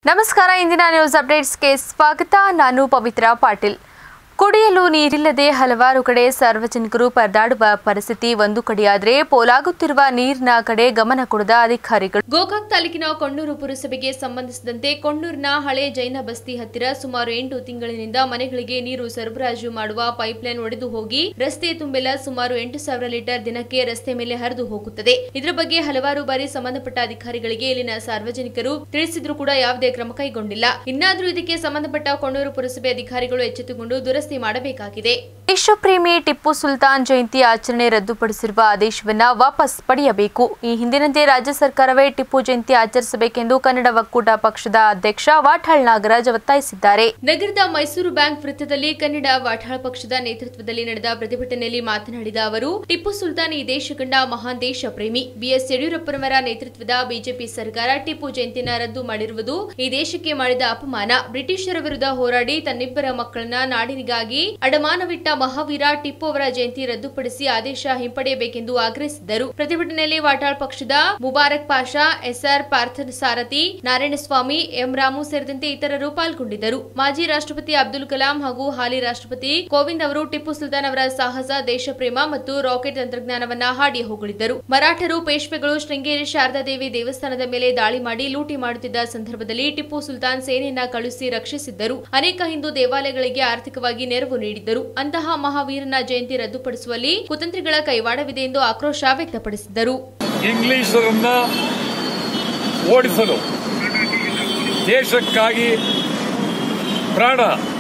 ನಮಸ್ಕಾರ ಇಂದಿನ ನ್ಯೂಸ್ ಅಪ್ಡೇಟ್ಸ್ಗೆ ಸ್ವಾಗತ ನಾನು ಪವಿತ್ರ ಪಾಟೀಲ್ ಕುಡಿಯಲು ನೀರಿಲ್ಲದೆ ಹಲವಾರು ಕಡೆ ಸಾರ್ವಜನಿಕರು ಪರದಾಡುವ ಪರಿಸ್ಥಿತಿ ಒಂದು ಕಡೆಯಾದರೆ ಪೋಲಾಗುತ್ತಿರುವ ನೀರಿನ ಕಡೆ ಗಮನ ಕೊಡದ ಅಧಿಕಾರಿಗಳು ಗೋಕಾಕ್ ತಾಲೂಕಿನ ಕೊಣ್ಣೂರು ಪುರಸಭೆಗೆ ಸಂಬಂಧಿಸಿದಂತೆ ಕೊಣ್ಣೂರಿನ ಹಳೆ ಜೈನ ಬಸ್ತಿ ಹತ್ತಿರ ಸುಮಾರು ಎಂಟು ತಿಂಗಳಿನಿಂದ ಮನೆಗಳಿಗೆ ನೀರು ಸರಬರಾಜು ಮಾಡುವ ಪೈಪ್ಲೈನ್ ಒಡೆದು ಹೋಗಿ ರಸ್ತೆ ತುಂಬೆಲ್ಲ ಸುಮಾರು ಎಂಟು ಸಾವಿರ ಲೀಟರ್ ದಿನಕ್ಕೆ ರಸ್ತೆ ಮೇಲೆ ಹರಿದು ಹೋಗುತ್ತದೆ ಇದರ ಬಗ್ಗೆ ಹಲವಾರು ಬಾರಿ ಸಂಬಂಧಪಟ್ಟ ಅಧಿಕಾರಿಗಳಿಗೆ ಇಲ್ಲಿನ ಸಾರ್ವಜನಿಕರು ತಿಳಿಸಿದ್ರು ಕೂಡ ಯಾವುದೇ ಕ್ರಮ ಕೈಗೊಂಡಿಲ್ಲ ಇನ್ನಾದರೂ ಇದಕ್ಕೆ ಸಂಬಂಧಪಟ್ಟ ಕೊಣ್ಣೂರು ಪುರಸಭೆ ಅಧಿಕಾರಿಗಳು ಎಚ್ಚೆತ್ತುಕೊಂಡು ದುರಸ್ತಿ ಮಾಡಬೇಕಾಗಿದೆ ದೇಶಪ್ರೇಮಿ ಟಿಪ್ಪು ಸುಲ್ತಾನ್ ಜಯಂತಿ ಆಚರಣೆ ರದ್ದುಪಡಿಸಿರುವ ಆದೇಶವನ್ನ ವಾಪಸ್ ಪಡೆಯಬೇಕು ಈ ಹಿಂದಿನಂತೆ ರಾಜ್ಯ ಸರ್ಕಾರವೇ ಟಿಪ್ಪು ಜಯಂತಿ ಆಚರಿಸಬೇಕೆಂದು ಕನ್ನಡ ಒಕ್ಕೂಟ ಪಕ್ಷದ ಅಧ್ಯಕ್ಷ ವಾಟಾಳ್ ನಾಗರಾಜ್ ಒತ್ತಾಯಿಸಿದ್ದಾರೆ ನಗರದ ಮೈಸೂರು ಬ್ಯಾಂಕ್ ವೃತ್ತದಲ್ಲಿ ಕನ್ನಡ ವಾಟಾಳ್ ಪಕ್ಷದ ನೇತೃತ್ವದಲ್ಲಿ ನಡೆದ ಪ್ರತಿಭಟನೆಯಲ್ಲಿ ಮಾತನಾಡಿದ ಅವರು ಟಿಪ್ಪು ಸುಲ್ತಾನ್ ಈ ದೇಶ ಕಂಡ ಮಹಾನ್ ದೇಶ ಪ್ರೇಮಿ ಬಿಎಸ್ ಯಡಿಯೂರಪ್ಪನವರ ನೇತೃತ್ವದ ಬಿಜೆಪಿ ಸರ್ಕಾರ ಟಿಪ್ಪು ಜಯಂತಿನ ರದ್ದು ಮಾಡಿರುವುದು ಈ ದೇಶಕ್ಕೆ ಮಾಡಿದ ಅಪಮಾನ ಬ್ರಿಟಿಷರ ವಿರುದ್ಧ ಹೋರಾಡಿ ತನ್ನಿಬ್ಬರ ಮಕ್ಕಳನ್ನ ನಾಡಿನಿಗಾಗಿ ಅಡಮಾನವಿಟ್ಟ ಮಹಾವೀರ ಟಿಪ್ಪು ಅವರ ಜಯಂತಿ ರದ್ದುಪಡಿಸಿ ಆದೇಶ ಹಿಂಪಡೆಯಬೇಕೆಂದು ಆಗ್ರಹಿಸಿದ್ದರು ಪ್ರತಿಭಟನೆಯಲ್ಲಿ ವಾಟಾಳ್ ಪಕ್ಷದ ಮುಬಾರಕ್ ಪಾಷಾ ಎಸ್ಆರ್ ಪಾರ್ಥನ್ ಸಾರಥಿ ನಾರಾಯಣಸ್ವಾಮಿ ಎಂ ರಾಮು ಸೇರಿದಂತೆ ಇತರರು ಪಾಲ್ಗೊಂಡಿದ್ದರು ಮಾಜಿ ರಾಷ್ಟ್ರಪತಿ ಅಬ್ದುಲ್ ಕಲಾಂ ಹಾಗೂ ಹಾಲಿ ರಾಷ್ಟ್ರಪತಿ ಕೋವಿಂದ್ ಅವರು ಟಿಪ್ಪು ಸುಲ್ತಾನ್ ಅವರ ಸಾಹಸ ದೇಶಪ್ರೇಮ ಮತ್ತು ರಾಕೆಟ್ ತಂತ್ರಜ್ಞಾನವನ್ನ ಹಾಡಿ ಹೊಗಳಿದ್ದರು ಮರಾಠರು ಪೇಶ್ವೆಗಳು ಶೃಂಗೇರಿ ಶಾರದಾದೇವಿ ದೇವಸ್ಥಾನದ ಮೇಲೆ ದಾಳಿ ಮಾಡಿ ಲೂಟಿ ಮಾಡುತ್ತಿದ್ದ ಸಂದರ್ಭದಲ್ಲಿ ಟಿಪ್ಪು ಸುಲ್ತಾನ್ ಸೇನೆಯನ್ನ ಕಳುಹಿಸಿ ರಕ್ಷಿಸಿದ್ದರು ಅನೇಕ ಹಿಂದೂ ದೇವಾಲಯಗಳಿಗೆ ಆರ್ಥಿಕವಾಗಿ ನೆರವು ನೀಡಿದ್ದರು ಅಂತಹ ಮಹಾವೀರನ ಜಯಂತಿ ರದ್ದುಪಡಿಸುವಲ್ಲಿ ಕುತಂತ್ರಿಗಳ ಕೈವಾಡವಿದೆ ಎಂದು ಆಕ್ರೋಶ ವ್ಯಕ್ತಪಡಿಸಿದ್ದರು ಇಂಗ್ಲಿಷರನ್ನ ಓಡಿಸಲು ದೇಶಕ್ಕಾಗಿ ಪ್ರಾಣ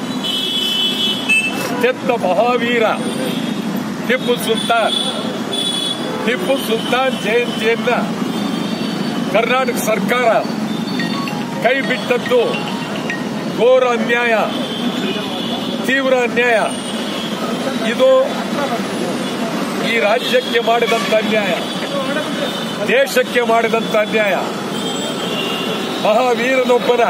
ತೆತ್ತ ಮಹಾವೀರ ಟಿಪ್ಪು ಸುಲ್ತಾನ್ ಟಿಪ್ಪು ಸುಲ್ತಾನ್ ಜಯಂತಿಯನ್ನ ಕರ್ನಾಟಕ ಸರ್ಕಾರ ಕೈ ಬಿಟ್ಟದ್ದು ಘೋರ ಅನ್ಯಾಯ ತೀವ್ರ ಅನ್ಯಾಯ ಇದು ಈ ರಾಜ್ಯಕ್ಕೆ ಮಾಡಿದಂತ ಅನ್ಯಾಯ ದೇಶಕ್ಕೆ ಮಾಡಿದಂತ ಅನ್ಯಾಯ ಮಹಾವೀರನೊಬ್ಬನ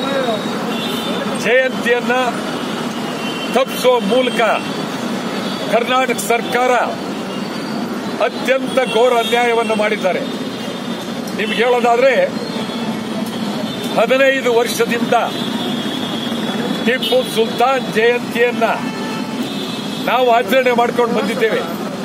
ಜಯಂತಿಯನ್ನ ತಪ್ಪಿಸುವ ಮೂಲಕ ಕರ್ನಾಟಕ ಸರ್ಕಾರ ಅತ್ಯಂತ ಘೋರ ಅನ್ಯಾಯವನ್ನು ಮಾಡಿದ್ದಾರೆ ನಿಮ್ಗೆ ಹೇಳೋದಾದ್ರೆ ಹದಿನೈದು ವರ್ಷದಿಂದ ಟಿಪ್ಪು ಸುಲ್ತಾನ್ ಜಯಂತಿಯನ್ನ ನಾವು ಆಚರಣೆ ಮಾಡ್ಕೊಂಡು ಬಂದಿದ್ದೇವೆ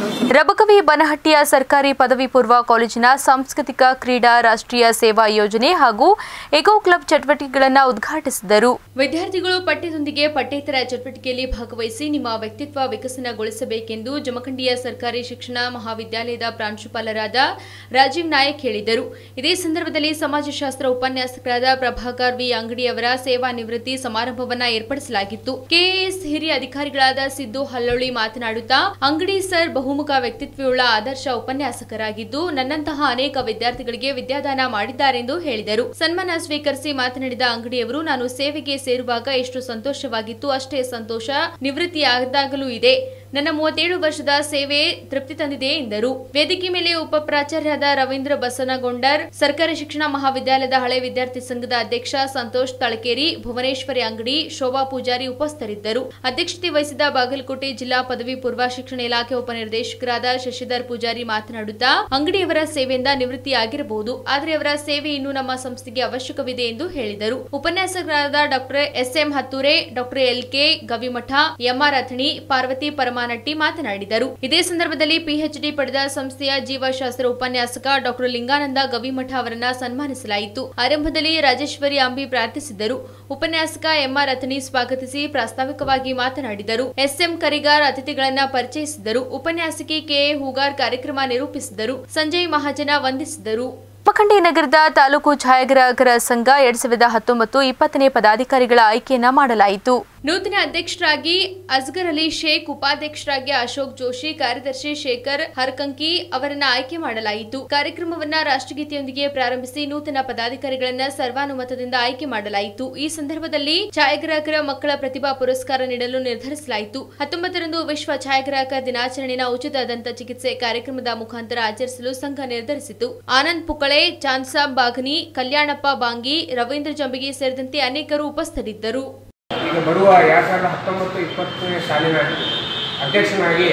ರಬಕವಿ ಬನಹಟ್ಟಿಯ ಸರ್ಕಾರಿ ಪದವಿ ಪೂರ್ವ ಕಾಲೇಜಿನ ಸಾಂಸ್ಕೃತಿಕ ಕ್ರೀಡಾ ರಾಷ್ಟ್ರೀಯ ಸೇವಾ ಯೋಜನೆ ಹಾಗೂ ಎಕೋ ಕ್ಲಬ್ ಚಟುವಟಿಕೆಗಳನ್ನು ಉದ್ಘಾಟಿಸಿದರು ವಿದ್ಯಾರ್ಥಿಗಳು ಪಠ್ಯದೊಂದಿಗೆ ಪಠ್ಯೇತರ ಚಟುವಟಿಕೆಯಲ್ಲಿ ಭಾಗವಹಿಸಿ ನಿಮ್ಮ ವ್ಯಕ್ತಿತ್ವ ವಿಕಸನಗೊಳಿಸಬೇಕೆಂದು ಜಮಖಂಡಿಯ ಸರ್ಕಾರಿ ಶಿಕ್ಷಣ ಮಹಾವಿದ್ಯಾಲಯದ ಪ್ರಾಂಶುಪಾಲರಾದ ರಾಜೀವ್ ನಾಯಕ್ ಹೇಳಿದರು ಇದೇ ಸಂದರ್ಭದಲ್ಲಿ ಸಮಾಜಶಾಸ್ತ್ರ ಉಪನ್ಯಾಸಕರಾದ ಪ್ರಭಾಕರ್ ವಿ ಅಂಗಡಿ ಅವರ ಸೇವಾ ನಿವೃತ್ತಿ ಸಮಾರಂಭವನ್ನ ಏರ್ಪಡಿಸಲಾಗಿತ್ತು ಕೆಎಎಸ್ ಹಿರಿಯ ಅಧಿಕಾರಿಗಳಾದ ಸಿದ್ದು ಹಲ್ಲೊಳ್ಳಿ ಮಾತನಾಡುತ್ತಾ ಅಂಗಡಿ ಸರ್ ಬಹುಮುಖ ವ್ಯಕ್ತಿತ್ವವುಳ್ಳ ಆದರ್ಶ ಉಪನ್ಯಾಸಕರಾಗಿದ್ದು ನನ್ನಂತಹ ಅನೇಕ ವಿದ್ಯಾರ್ಥಿಗಳಿಗೆ ವಿದ್ಯಾದಾನ ಮಾಡಿದ್ದಾರೆಂದು ಹೇಳಿದರು ಸನ್ಮಾನ ಸ್ವೀಕರಿಸಿ ಮಾತನಾಡಿದ ಅಂಗಡಿಯವರು ನಾನು ಸೇವೆಗೆ ಸೇರುವಾಗ ಎಷ್ಟು ಸಂತೋಷವಾಗಿತ್ತು ಅಷ್ಟೇ ಸಂತೋಷ ನಿವೃತ್ತಿಯಾದಾಗಲೂ ಇದೆ ನನ್ನ ಮೂವತ್ತೇಳು ವರ್ಷದ ಸೇವೆ ತೃಪ್ತಿ ತಂದಿದೆ ಎಂದರು ವೇದಿಕೆ ಮೇಲೆ ಉಪ ಪ್ರಾಚಾರ್ಯರಾದ ರವೀಂದ್ರ ಬಸನಗೊಂಡರ್ ಸರ್ಕಾರಿ ಶಿಕ್ಷಣ ಮಹಾವಿದ್ಯಾಲಯದ ಹಳೆ ವಿದ್ಯಾರ್ಥಿ ಸಂಘದ ಅಧ್ಯಕ್ಷ ಸಂತೋಷ್ ತಳಕೇರಿ ಭುವನೇಶ್ವರಿ ಅಂಗಡಿ ಶೋಭಾ ಪೂಜಾರಿ ಉಪಸ್ಥಿತರಿದ್ದರು ಅಧ್ಯಕ್ಷತೆ ವಹಿಸಿದ ಬಾಗಲಕೋಟೆ ಜಿಲ್ಲಾ ಪದವಿ ಪೂರ್ವ ಶಿಕ್ಷಣ ಇಲಾಖೆ ಉಪನಿರ್ದೇಶಕರಾದ ಶಶಿಧರ್ ಪೂಜಾರಿ ಮಾತನಾಡುತ್ತಾ ಅಂಗಡಿಯವರ ಸೇವೆಯಿಂದ ನಿವೃತ್ತಿಯಾಗಿರಬಹುದು ಆದರೆ ಅವರ ಸೇವೆ ಇನ್ನೂ ನಮ್ಮ ಸಂಸ್ಥೆಗೆ ಅವಶ್ಯಕವಿದೆ ಎಂದು ಹೇಳಿದರು ಉಪನ್ಯಾಸಕರಾದ doctor S M Hatture doctor L K Gavimath M R Athani Parvati Paramanatti ಮಾತನಾಡಿದರು ಇದೇ ಸಂದರ್ಭದಲ್ಲಿ ಪಿಎಚ್ಡಿ ಪಡೆದ ಸಂಸ್ಥೆಯ ಜೀವಶಾಸ್ತ್ರ ಉಪನ್ಯಾಸಕ ಡಾಕ್ಟರ್ ಲಿಂಗಾನಂದ ಗವಿಮಠ ಅವರನ್ನ ಸನ್ಮಾನಿಸಲಾಯಿತು ಆರಂಭದಲ್ಲಿ ರಾಜೇಶ್ವರಿ ಅಂಬಿ ಪ್ರಾರ್ಥಿಸಿದರು ಉಪನ್ಯಾಸಕ ಎಂಆರ್ ಅಥಣಿ ಸ್ವಾಗತಿಸಿ ಪ್ರಾಸ್ತಾವಿಕವಾಗಿ ಮಾತನಾಡಿದರು ಎಸ್ಎಂ ಕರಿಗಾರ್ ಅತಿಥಿಗಳನ್ನ ಪರಿಚಯಿಸಿದರು ಉಪನ್ಯಾಸಕಿ ಕೆಎ ಹೂಗಾರ್ ಕಾರ್ಯಕ್ರಮ ನಿರೂಪಿಸಿದರು ಸಂಜಯ್ ಮಹಾಜನ ವಂದಿಸಿದರು ಉಪಖಂಡಿ ನಗರದ ತಾಲೂಕು ಛಾಯಾಗ್ರಾಹಕರ ಸಂಘ ಎರಡ್ ಸಾವಿರದ ಹತ್ತೊಂಬತ್ತು ಇಪ್ಪತ್ತನೇ ಪದಾಧಿಕಾರಿಗಳ ಆಯ್ಕೆಯನ್ನ ಮಾಡಲಾಯಿತು ನೂತನ ಅಧ್ಯಕ್ಷರಾಗಿ ಅಸ್ಗರ್ ಅಲಿ ಶೇಖ್ ಉಪಾಧ್ಯಕ್ಷರಾಗಿ ಅಶೋಕ್ ಜೋಶಿ ಕಾರ್ಯದರ್ಶಿ ಶೇಖರ್ ಹರ್ಕಂಕಿ ಅವರನ್ನ ಆಯ್ಕೆ ಮಾಡಲಾಯಿತು ಕಾರ್ಯಕ್ರಮವನ್ನ ರಾಷ್ಟ್ರಗೀತೆಯೊಂದಿಗೆ ಪ್ರಾರಂಭಿಸಿ ನೂತನ ಪದಾಧಿಕಾರಿಗಳನ್ನ ಸರ್ವಾನುಮತದಿಂದ ಆಯ್ಕೆ ಮಾಡಲಾಯಿತು ಈ ಸಂದರ್ಭದಲ್ಲಿ ಛಾಯಾಗ್ರಾಹಕರ ಮಕ್ಕಳ ಪ್ರತಿಭಾ ಪುರಸ್ಕಾರ ನೀಡಲು ನಿರ್ಧರಿಸಲಾಯಿತು ಹತ್ತೊಂಬತ್ತರಂದು ವಿಶ್ವ ಛಾಯಾಗ್ರಾಹಕ ದಿನಾಚರಣೆನ ಉಚಿತ ದಂತ ಚಿಕಿತ್ಸೆ ಕಾರ್ಯಕ್ರಮದ ಮುಖಾಂತರ ಆಚರಿಸಲು ಸಂಘ ನಿರ್ಧರಿಸಿತು ಆನಂದ್ ಪುಕಳೆ ಚಾನ್ಸಾಬ್ ಬಾಘನಿ ಕಲ್ಯಾಣಪ್ಪ ಬಾಂಗಿ ರವೀಂದ್ರ ಜಂಬಿಗಿ ಸೇರಿದಂತೆ ಅನೇಕರು ಉಪಸ್ಥಿತರಿದ್ದರು ಈಗ ಬರುವ ಎರಡು ಸಾವಿರದ ಹತ್ತೊಂಬತ್ತು ಇಪ್ಪತ್ತನೇ ಸಾಲಿನ ಅಧ್ಯಕ್ಷನಾಗಿ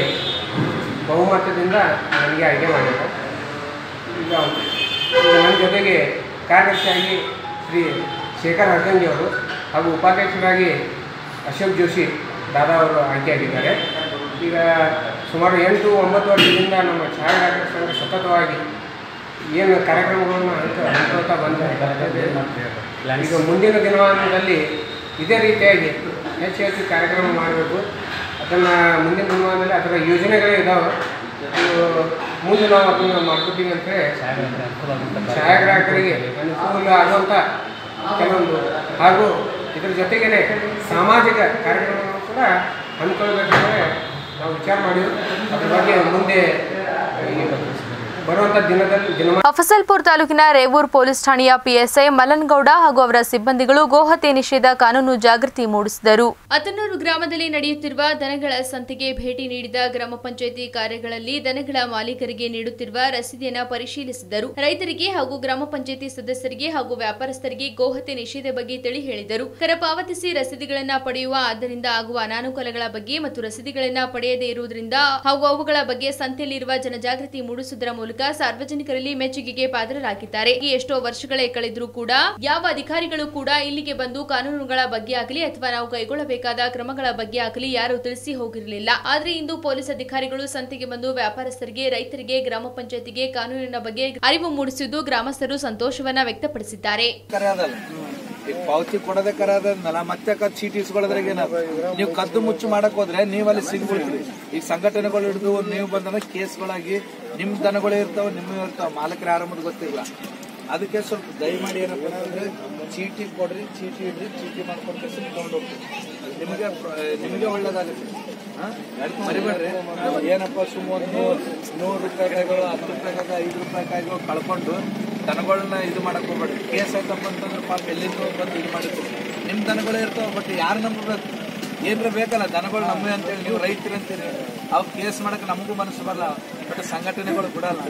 ಬಹುಮತದಿಂದ ನನಗೆ ಆಯ್ಕೆ ಮಾಡಿದ್ದಾರೆ ಈಗ ಈಗ ನನ್ನ ಜೊತೆಗೆ ಕಾರ್ಯದರ್ಶಿಯಾಗಿ ಶ್ರೀ ಶೇಖರ್ ಅರ್ದಂಗಿ ಅವರು ಹಾಗೂ ಉಪಾಧ್ಯಕ್ಷರಾಗಿ ಅಶೋಕ್ ಜೋಶಿ ದಾದಾ ಅವರು ಆಯ್ಕೆಯಾಗಿದ್ದಾರೆ ಈಗ ಸುಮಾರು ಎಂಟು ಒಂಬತ್ತು ವರ್ಷದಿಂದ ನಮ್ಮ ಛಾಯಾಗ್ರಾಹಕರ ಸಂಘ ಸತತವಾಗಿ ಏನು ಕಾರ್ಯಕ್ರಮಗಳನ್ನು ಹಂತ ಹಂತೋತಾ ಬಂದಿದೆ ಈಗ ಮುಂದಿನ ದಿನಮಾನದಲ್ಲಿ ಇದೇ ರೀತಿಯಾಗಿ ಹೆಚ್ಚು ಹೆಚ್ಚು ಕಾರ್ಯಕ್ರಮ ಮಾಡಬೇಕು ಅದನ್ನು ಮುಂದಿನ ದಿನಮಾನದಲ್ಲಿ ಅದರ ಯೋಜನೆಗಳೇ ಇದ್ದಾವೆ ಅದು ಮುಂದೆ ನಾವು ಅದನ್ನು ಮಾಡ್ಕೊತೀವಿ ಅಂತೇಳಿ ಛಾಯಾಗ್ರಾಹಕರಿಗೆ ಅನುಕೂಲ ಆಗುವಂಥ ಕೆಲವೊಂದು ಹಾಗೂ ಇದ್ರ ಜೊತೆಗೇನೆ ಸಾಮಾಜಿಕ ಕಾರ್ಯಕ್ರಮಗಳನ್ನು ಕೂಡ ಹಮ್ಮಿಕೊಳ್ಬೇಕಂದ್ರೆ ನಾವು ವಿಚಾರ ಮಾಡಿದ್ವಿ ಅದ್ರ ಬಗ್ಗೆ ಮುಂದೆ ಈ ಬರುವಂಥ ದಿನದಲ್ಲಿ ದಿನಮ ಅಫಸಲ್ಪುರ್ ತಾಲೂಕಿನ ರೇವೂರ್ ಪೊಲೀಸ್ ಠಾಣೆಯ ಪಿಎಸ್ಐ ಮಲನ್ಗೌಡ ಹಾಗೂ ಅವರ ಸಿಬ್ಬಂದಿಗಳು ಗೋಹತ್ಯೆ ನಿಷೇಧ ಕಾನೂನು ಜಾಗೃತಿ ಮೂಡಿಸಿದರು ಅತನೂರು ಗ್ರಾಮದಲ್ಲಿ ನಡೆಯುತ್ತಿರುವ ದನಗಳ ಸಂತೆಗೆ ಭೇಟಿ ನೀಡಿದ ಗ್ರಾಮ ಪಂಚಾಯಿತಿ ಕಾರ್ಯಗಳಲ್ಲಿ ದನಗಳ ಮಾಲೀಕರಿಗೆ ನೀಡುತ್ತಿರುವ ರಸೀದಿಯನ್ನು ಪರಿಶೀಲಿಸಿದರು ರೈತರಿಗೆ ಹಾಗೂ ಗ್ರಾಮ ಪಂಚಾಯಿತಿ ಸದಸ್ಯರಿಗೆ ಹಾಗೂ ವ್ಯಾಪಾರಸ್ಥರಿಗೆ ಗೋಹತ್ಯೆ ನಿಷೇಧ ಬಗ್ಗೆ ತಿಳಿ ಹೇಳಿದರು ಕರ ಪಾವತಿಸಿ ರಸೀದಿಗಳನ್ನ ಪಡೆಯುವ ಆದ್ದರಿಂದ ಆಗುವ ಅನಾನುಕೂಲಗಳ ಬಗ್ಗೆ ಮತ್ತು ರಸೀದಿಗಳನ್ನ ಪಡೆಯದೇ ಇರುವುದರಿಂದ ಹಾಗೂ ಅವುಗಳ ಬಗ್ಗೆ ಸಂತೆಯಲ್ಲಿರುವ ಜನಜಾಗೃತಿ ಮೂಡಿಸುವುದರ ಮೂಲಕ ಸಾರ್ವಜನಿಕರಲ್ಲಿ ಮೆಚ್ಚುಗೆಗೆ ಪಾತ್ರರಾಗಿದ್ದಾರೆ ಈ ಎಷ್ಟೋ ವರ್ಷಗಳೇ ಕಳೆದರೂ ಕೂಡ ಯಾವ ಅಧಿಕಾರಿಗಳು ಕೂಡ ಇಲ್ಲಿಗೆ ಬಂದು ಕಾನೂನುಗಳ ಬಗ್ಗೆ ಆಗಲಿ ಅಥವಾ ನಾವು ಕೈಗೊಳ್ಳಬೇಕಾದ ಕ್ರಮಗಳ ಬಗ್ಗೆ ಆಗಲಿ ಯಾರು ತಿಳಿಸಿ ಹೋಗಿರಲಿಲ್ಲ ಆದ್ರೆ ಇಂದು ಪೊಲೀಸ್ ಅಧಿಕಾರಿಗಳು ಸಂತೆಗೆ ಬಂದು ವ್ಯಾಪಾರಸ್ಥರಿಗೆ ರೈತರಿಗೆ ಗ್ರಾಮ ಪಂಚಾಯತಿಗೆ ಕಾನೂನಿನ ಬಗ್ಗೆ ಅರಿವು ಮೂಡಿಸುವುದು ಗ್ರಾಮಸ್ಥರು ಸಂತೋಷವನ್ನ ವ್ಯಕ್ತಪಡಿಸಿದ್ದಾರೆ ಕರೆ ಅದಲ್ಲ ಈಗ ಪಾವತಿ ಕೊಡೋದೇ ಕರೆ ಅದಲ್ಲ ಮತ್ತೆ ಕ ಚೀಟಿ ಇಸ್ಕೊಳ್ಳೋದ್ರಾಗ ಏನಾದ್ರು ನೀವು ಕದ್ದು ಮುಚ್ಚು ಮಾಡಕ್ ಹೋದ್ರೆ ನೀವು ಅಲ್ಲಿ ಸಿಗ್ಬಿಡ್ತೀರಿ ಈಗ ಸಂಘಟನೆಗಳು ಹಿಡಿದು ನೀವು ಬಂದ್ರೆ ಕೇಸ್ಗಳಾಗಿ ನಿಮ್ ದನಗಳೇ ಇರ್ತಾವ ನಿಮ್ಮ ಇರ್ತಾವ ಮಾಲಕರ ಯಾರಮ್ಮದು ಗೊತ್ತಿಲ್ಲ ಅದಕ್ಕೆ ಸ್ವಲ್ಪ ದಯಮಾಡಿ ಏನಪ್ಪ ಅಂತಂದ್ರೆ ಚೀಟಿ ಕೊಡ್ರಿ ಚೀಟಿ ಇಡ್ರಿ ಚೀಟಿ ಮಾಡ್ಕೊಂಡು ತಗೊಂಡು ಹೋಗ್ತೀವಿ ನಿಮಗೆ ಪ್ರ- ನಿಮಗೆ ಒಳ್ಳೇದಾಗುತ್ತೆ ಹಾ? ಮರಿಬೇಡ್ರಿ ಏನಪ್ಪ ಸುಮ್ಮ ಒಂದು ನೂರು ನೂರು ರೂಪಾಯಿಗಳು ಹತ್ತು ರೂಪಾಯಿಗಾಗ ಐದು ರೂಪಾಯಿಗಾಗ ಕಳ್ಕೊಂಡು ದನಗಳನ್ನ ಇದು ಮಾಡಕ್ ಹೋಗ್ಬೇಡ್ರಿ ಕೇಸ್ ಆಯ್ತಪ್ಪ ಅಂತಂದ್ರೆ ಪಾಪ ಎಲ್ಲಿಂದ ಬಂದು ಇದು ಮಾಡಿದ್ರು ನಿಮ್ ದನಗಳೇ ಇರ್ತಾವ ಬಟ್ ಯಾರು ನಂಬಬೇಕು ಏನ್ರ ಬೇಕಲ್ಲ ದನಗಳು ನಮ್ಮೇ ಅಂತೇಳಿ ನೀವು ರೈತರು ಅಂತೀರಿ ಅವ್ ಕೇಸ್ ಮಾಡಕ್ ನಮಗೂ ಮನಸ್ಸು ಬರಲ್ಲ ಬಟ್ ಸಂಘಟನೆಗಳು ಬಿಡಲ್ಲ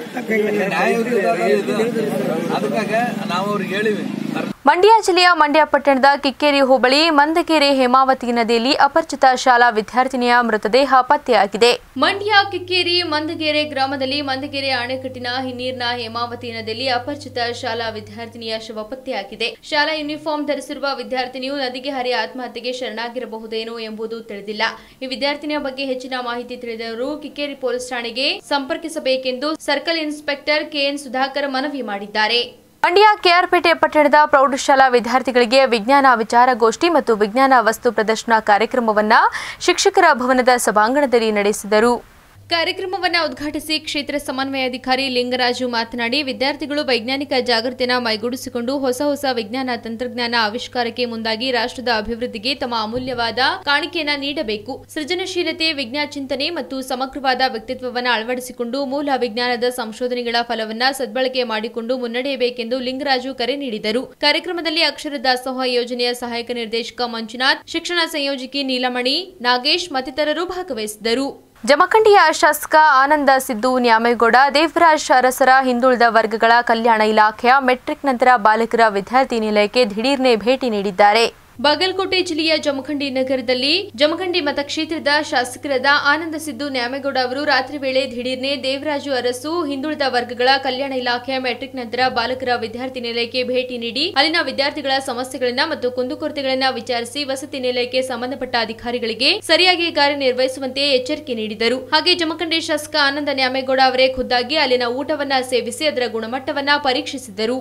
ನ್ಯಾಯಯುತ ಇದು ಅದಕ್ಕಾಗ ನಾವು ಅವ್ರಿಗೆ ಹೇಳಿವಿ ಮಂಡ್ಯ ಜಿಲ್ಲೆಯ ಮಂಡ್ಯ ಪಟ್ಟಣದ ಕಿಕ್ಕೇರಿ ಹೋಬಳಿ ಮಂದಗೆರೆ ಹೇಮಾವತಿ ನದಿಯಲ್ಲಿ ಅಪರಿಚಿತ ಶಾಲಾ ವಿದ್ಯಾರ್ಥಿನಿಯ ಮೃತದೇಹ ಪತ್ತೆಯಾಗಿದೆ ಮಂಡ್ಯ ಕಿಕ್ಕೇರಿ ಮಂದಗೆರೆ ಗ್ರಾಮದಲ್ಲಿ ಮಂದಗೆರೆ ಅಣೆಕಟ್ಟಿನ ಹಿನ್ನೀರ್ನ ಹೇಮಾವತಿ ನದಿಯಲ್ಲಿ ಅಪರಿಚಿತ ಶಾಲಾ ವಿದ್ಯಾರ್ಥಿನಿಯ ಶವ ಪತ್ತೆಯಾಗಿದೆ ಶಾಲಾ ಯೂನಿಫಾರ್ಮ್ ಧರಿಸಿರುವ ವಿದ್ಯಾರ್ಥಿನಿಯು ನದಿಗೆ ಹರಿ ಆತ್ಮಹತ್ಯೆಗೆ ಶರಣಾಗಿರಬಹುದೇನೋ ಎಂಬುದು ತಿಳಿದಿಲ್ಲ ಈ ವಿದ್ಯಾರ್ಥಿನಿಯ ಬಗ್ಗೆ ಹೆಚ್ಚಿನ ಮಾಹಿತಿ ತಿಳಿದವರು ಕಿಕ್ಕೇರಿ ಪೊಲೀಸ್ ಠಾಣೆಗೆ ಸಂಪರ್ಕಿಸಬೇಕೆಂದು ಸರ್ಕಲ್ ಇನ್ಸ್ಪೆಕ್ಟರ್ ಕೆಎನ್ ಸುಧಾಕರ್ ಮನವಿ ಮಾಡಿದ್ದಾರೆ ಮಂಡ್ಯ ಕೆಆರ್ಪೇಟೆ ಪಟ್ಟಣದ ಪ್ರೌಢಶಾಲಾ ವಿದ್ಯಾರ್ಥಿಗಳಿಗೆ ವಿಜ್ಞಾನ ವಿಚಾರಗೋಷ್ಠಿ ಮತ್ತು ವಿಜ್ಞಾನ ವಸ್ತು ಪ್ರದರ್ಶನ ಕಾರ್ಯಕ್ರಮವನ್ನ ಶಿಕ್ಷಕರ ಭವನದ ಸಭಾಂಗಣದಲ್ಲಿ ನಡೆಸಿದರು ಕಾರ್ಯಕ್ರಮವನ್ನು ಉದ್ಘಾಟಿಸಿ ಕ್ಷೇತ್ರ ಸಮನ್ವಯಾಧಿಕಾರಿ ಲಿಂಗರಾಜು ಮಾತನಾಡಿ ವಿದ್ಯಾರ್ಥಿಗಳು ವೈಜ್ಞಾನಿಕ ಜಾಗೃತಿಯನ್ನು ಮೈಗೂಡಿಸಿಕೊಂಡು ಹೊಸ ಹೊಸ ವಿಜ್ಞಾನ ತಂತ್ರಜ್ಞಾನ ಆವಿಷ್ಕಾರಕ್ಕೆ ಮುಂದಾಗಿ ರಾಷ್ಟ್ರದ ಅಭಿವೃದ್ಧಿಗೆ ತಮ್ಮ ಅಮೂಲ್ಯವಾದ ಕಾಣಿಕೆಯನ್ನ ನೀಡಬೇಕು ಸೃಜನಶೀಲತೆ ವಿಜ್ಞಾನ ಚಿಂತನೆ ಮತ್ತು ಸಮಗ್ರವಾದ ವ್ಯಕ್ತಿತ್ವವನ್ನು ಅಳವಡಿಸಿಕೊಂಡು ಮೂಲ ವಿಜ್ಞಾನದ ಸಂಶೋಧನೆಗಳ ಫಲವನ್ನ ಸದ್ಬಳಕೆ ಮಾಡಿಕೊಂಡು ಮುನ್ನಡೆಯಬೇಕೆಂದು ಲಿಂಗರಾಜು ಕರೆ ನೀಡಿದರು ಕಾರ್ಯಕ್ರಮದಲ್ಲಿ ಅಕ್ಷರ ದಾಸೋಹ ಯೋಜನೆಯ ಸಹಾಯಕ ನಿರ್ದೇಶಕ ಮಂಜುನಾಥ್ ಶಿಕ್ಷಣ ಸಂಯೋಜಕಿ ನೀಲಮಣಿ ನಾಗೇಶ್ ಮತ್ತಿತರರು ಭಾಗವಹಿಸಿದರು ಜಮಖಂಡಿಯ ಶಾಸಕ ಆನಂದ ಸಿದ್ದು ನ್ಯಾಮೇಗೌಡ ದೇವರಾಜ್ ಅರಸರ ಹಿಂದುಳಿದ ವರ್ಗಗಳ ಕಲ್ಯಾಣ ಇಲಾಖೆಯ ಮೆಟ್ರಿಕ್ ನಂತರ ಬಾಲಕರ ವಿದ್ಯಾರ್ಥಿ ನಿಲಯಕ್ಕೆ ದಿಢೀರ್ನೆ ಭೇಟಿ ನೀಡಿದ್ದಾರೆ ಬಾಗಲಕೋಟೆ ಜಿಲ್ಲೆಯ ಜಮಖಂಡಿ ನಗರದಲ್ಲಿ ಜಮಖಂಡಿ ಮತಕ್ಷೇತ್ರದ ಶಾಸಕರಾದ ಆನಂದ ಸಿದ್ದು ನ್ಯಾಮೇಗೌಡ ಅವರು ರಾತ್ರಿ ವೇಳೆ ದಿಢೀರ್ನೆ ದೇವರಾಜು ಅರಸು ಹಿಂದುಳಿದ ವರ್ಗಗಳ ಕಲ್ಯಾಣ ಇಲಾಖೆಯ ಮೆಟ್ರಿಕ್ ನಂತರ ಬಾಲಕರ ವಿದ್ಯಾರ್ಥಿ ನಿಲಯಕ್ಕೆ ಭೇಟಿ ನೀಡಿ ಅಲ್ಲಿನ ವಿದ್ಯಾರ್ಥಿಗಳ ಸಮಸ್ಯೆಗಳನ್ನ ಮತ್ತು ಕುಂದುಕೊರತೆಗಳನ್ನ ವಿಚಾರಿಸಿ ವಸತಿ ನಿಲಯಕ್ಕೆ ಸಂಬಂಧಪಟ್ಟ ಅಧಿಕಾರಿಗಳಿಗೆ ಸರಿಯಾಗಿ ಕಾರ್ಯನಿರ್ವಹಿಸುವಂತೆ ಎಚ್ಚರಿಕೆ ನೀಡಿದರು ಹಾಗೆ ಜಮಖಂಡಿ ಶಾಸಕ ಆನಂದ ನ್ಯಾಮೇಗೌಡ ಅವರೇ ಖುದ್ದಾಗಿ ಅಲ್ಲಿನ ಊಟವನ್ನ ಸೇವಿಸಿ ಅದರ ಗುಣಮಟ್ಟವನ್ನ ಪರೀಕ್ಷಿಸಿದರು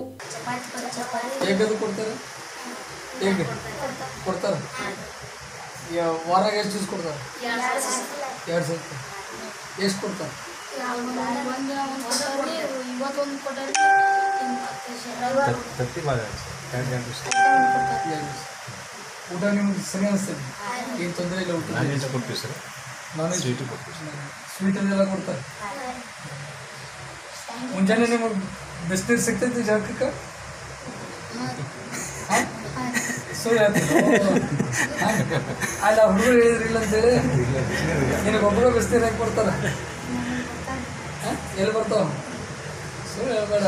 ಹೇಗದು ಕೊಡ್ತಾರೆ ಹೇಗೆ ಕೊಡ್ತಾರೆ ಯಾ- ವಾರಾಗ ಎಷ್ಟು ದಿವ್ಸ ಕೊಡ್ತಾರೆ ಎರಡು ಸತಿ ಎಷ್ಟು ಕೊಡ್ತಾರೆ ಇವತ್ತೊಂದು ಕೊಟ್ಟರೆ ಎರಡು ದಿವ್ಸ. ಊಟ ನಿಮ್ಗೆ ಸರಿ ಅನಿಸ್ತದೆ ಏನು ತೊಂದರೆ ಇಲ್ಲ ಊಟ ನಾನ್ ವೆಜ್ ಸ್ವೀಟ್ ಅದೆಲ್ಲ ಕೊಡ್ತಾರೆ ಮುಂಜಾನೆ ನಿಮಗೆ ಬಿಸ್ನೀರು ಸಿಗ್ತೈತಿ ಜಾಗಕ್ಕೆ ಸುಳ್ಳು ಹೇಳ್ತೀನಿ ಅಲ್ಲ ಹುಡುಗರು ಹೇಳಿದ್ರಿಲ್ಲ ಅಂತೇಳಿ ನಿನಗೆ ಒಬ್ಬರು ಬಿಸ್ನೀರು ಹಾಕಿ ಕೊಡ್ತಾರ ಹ? ಎಲ್ಲಿ ಬರ್ತಾವ ಸುಳ್ಳು ಹೇಳ್ಬೇಡ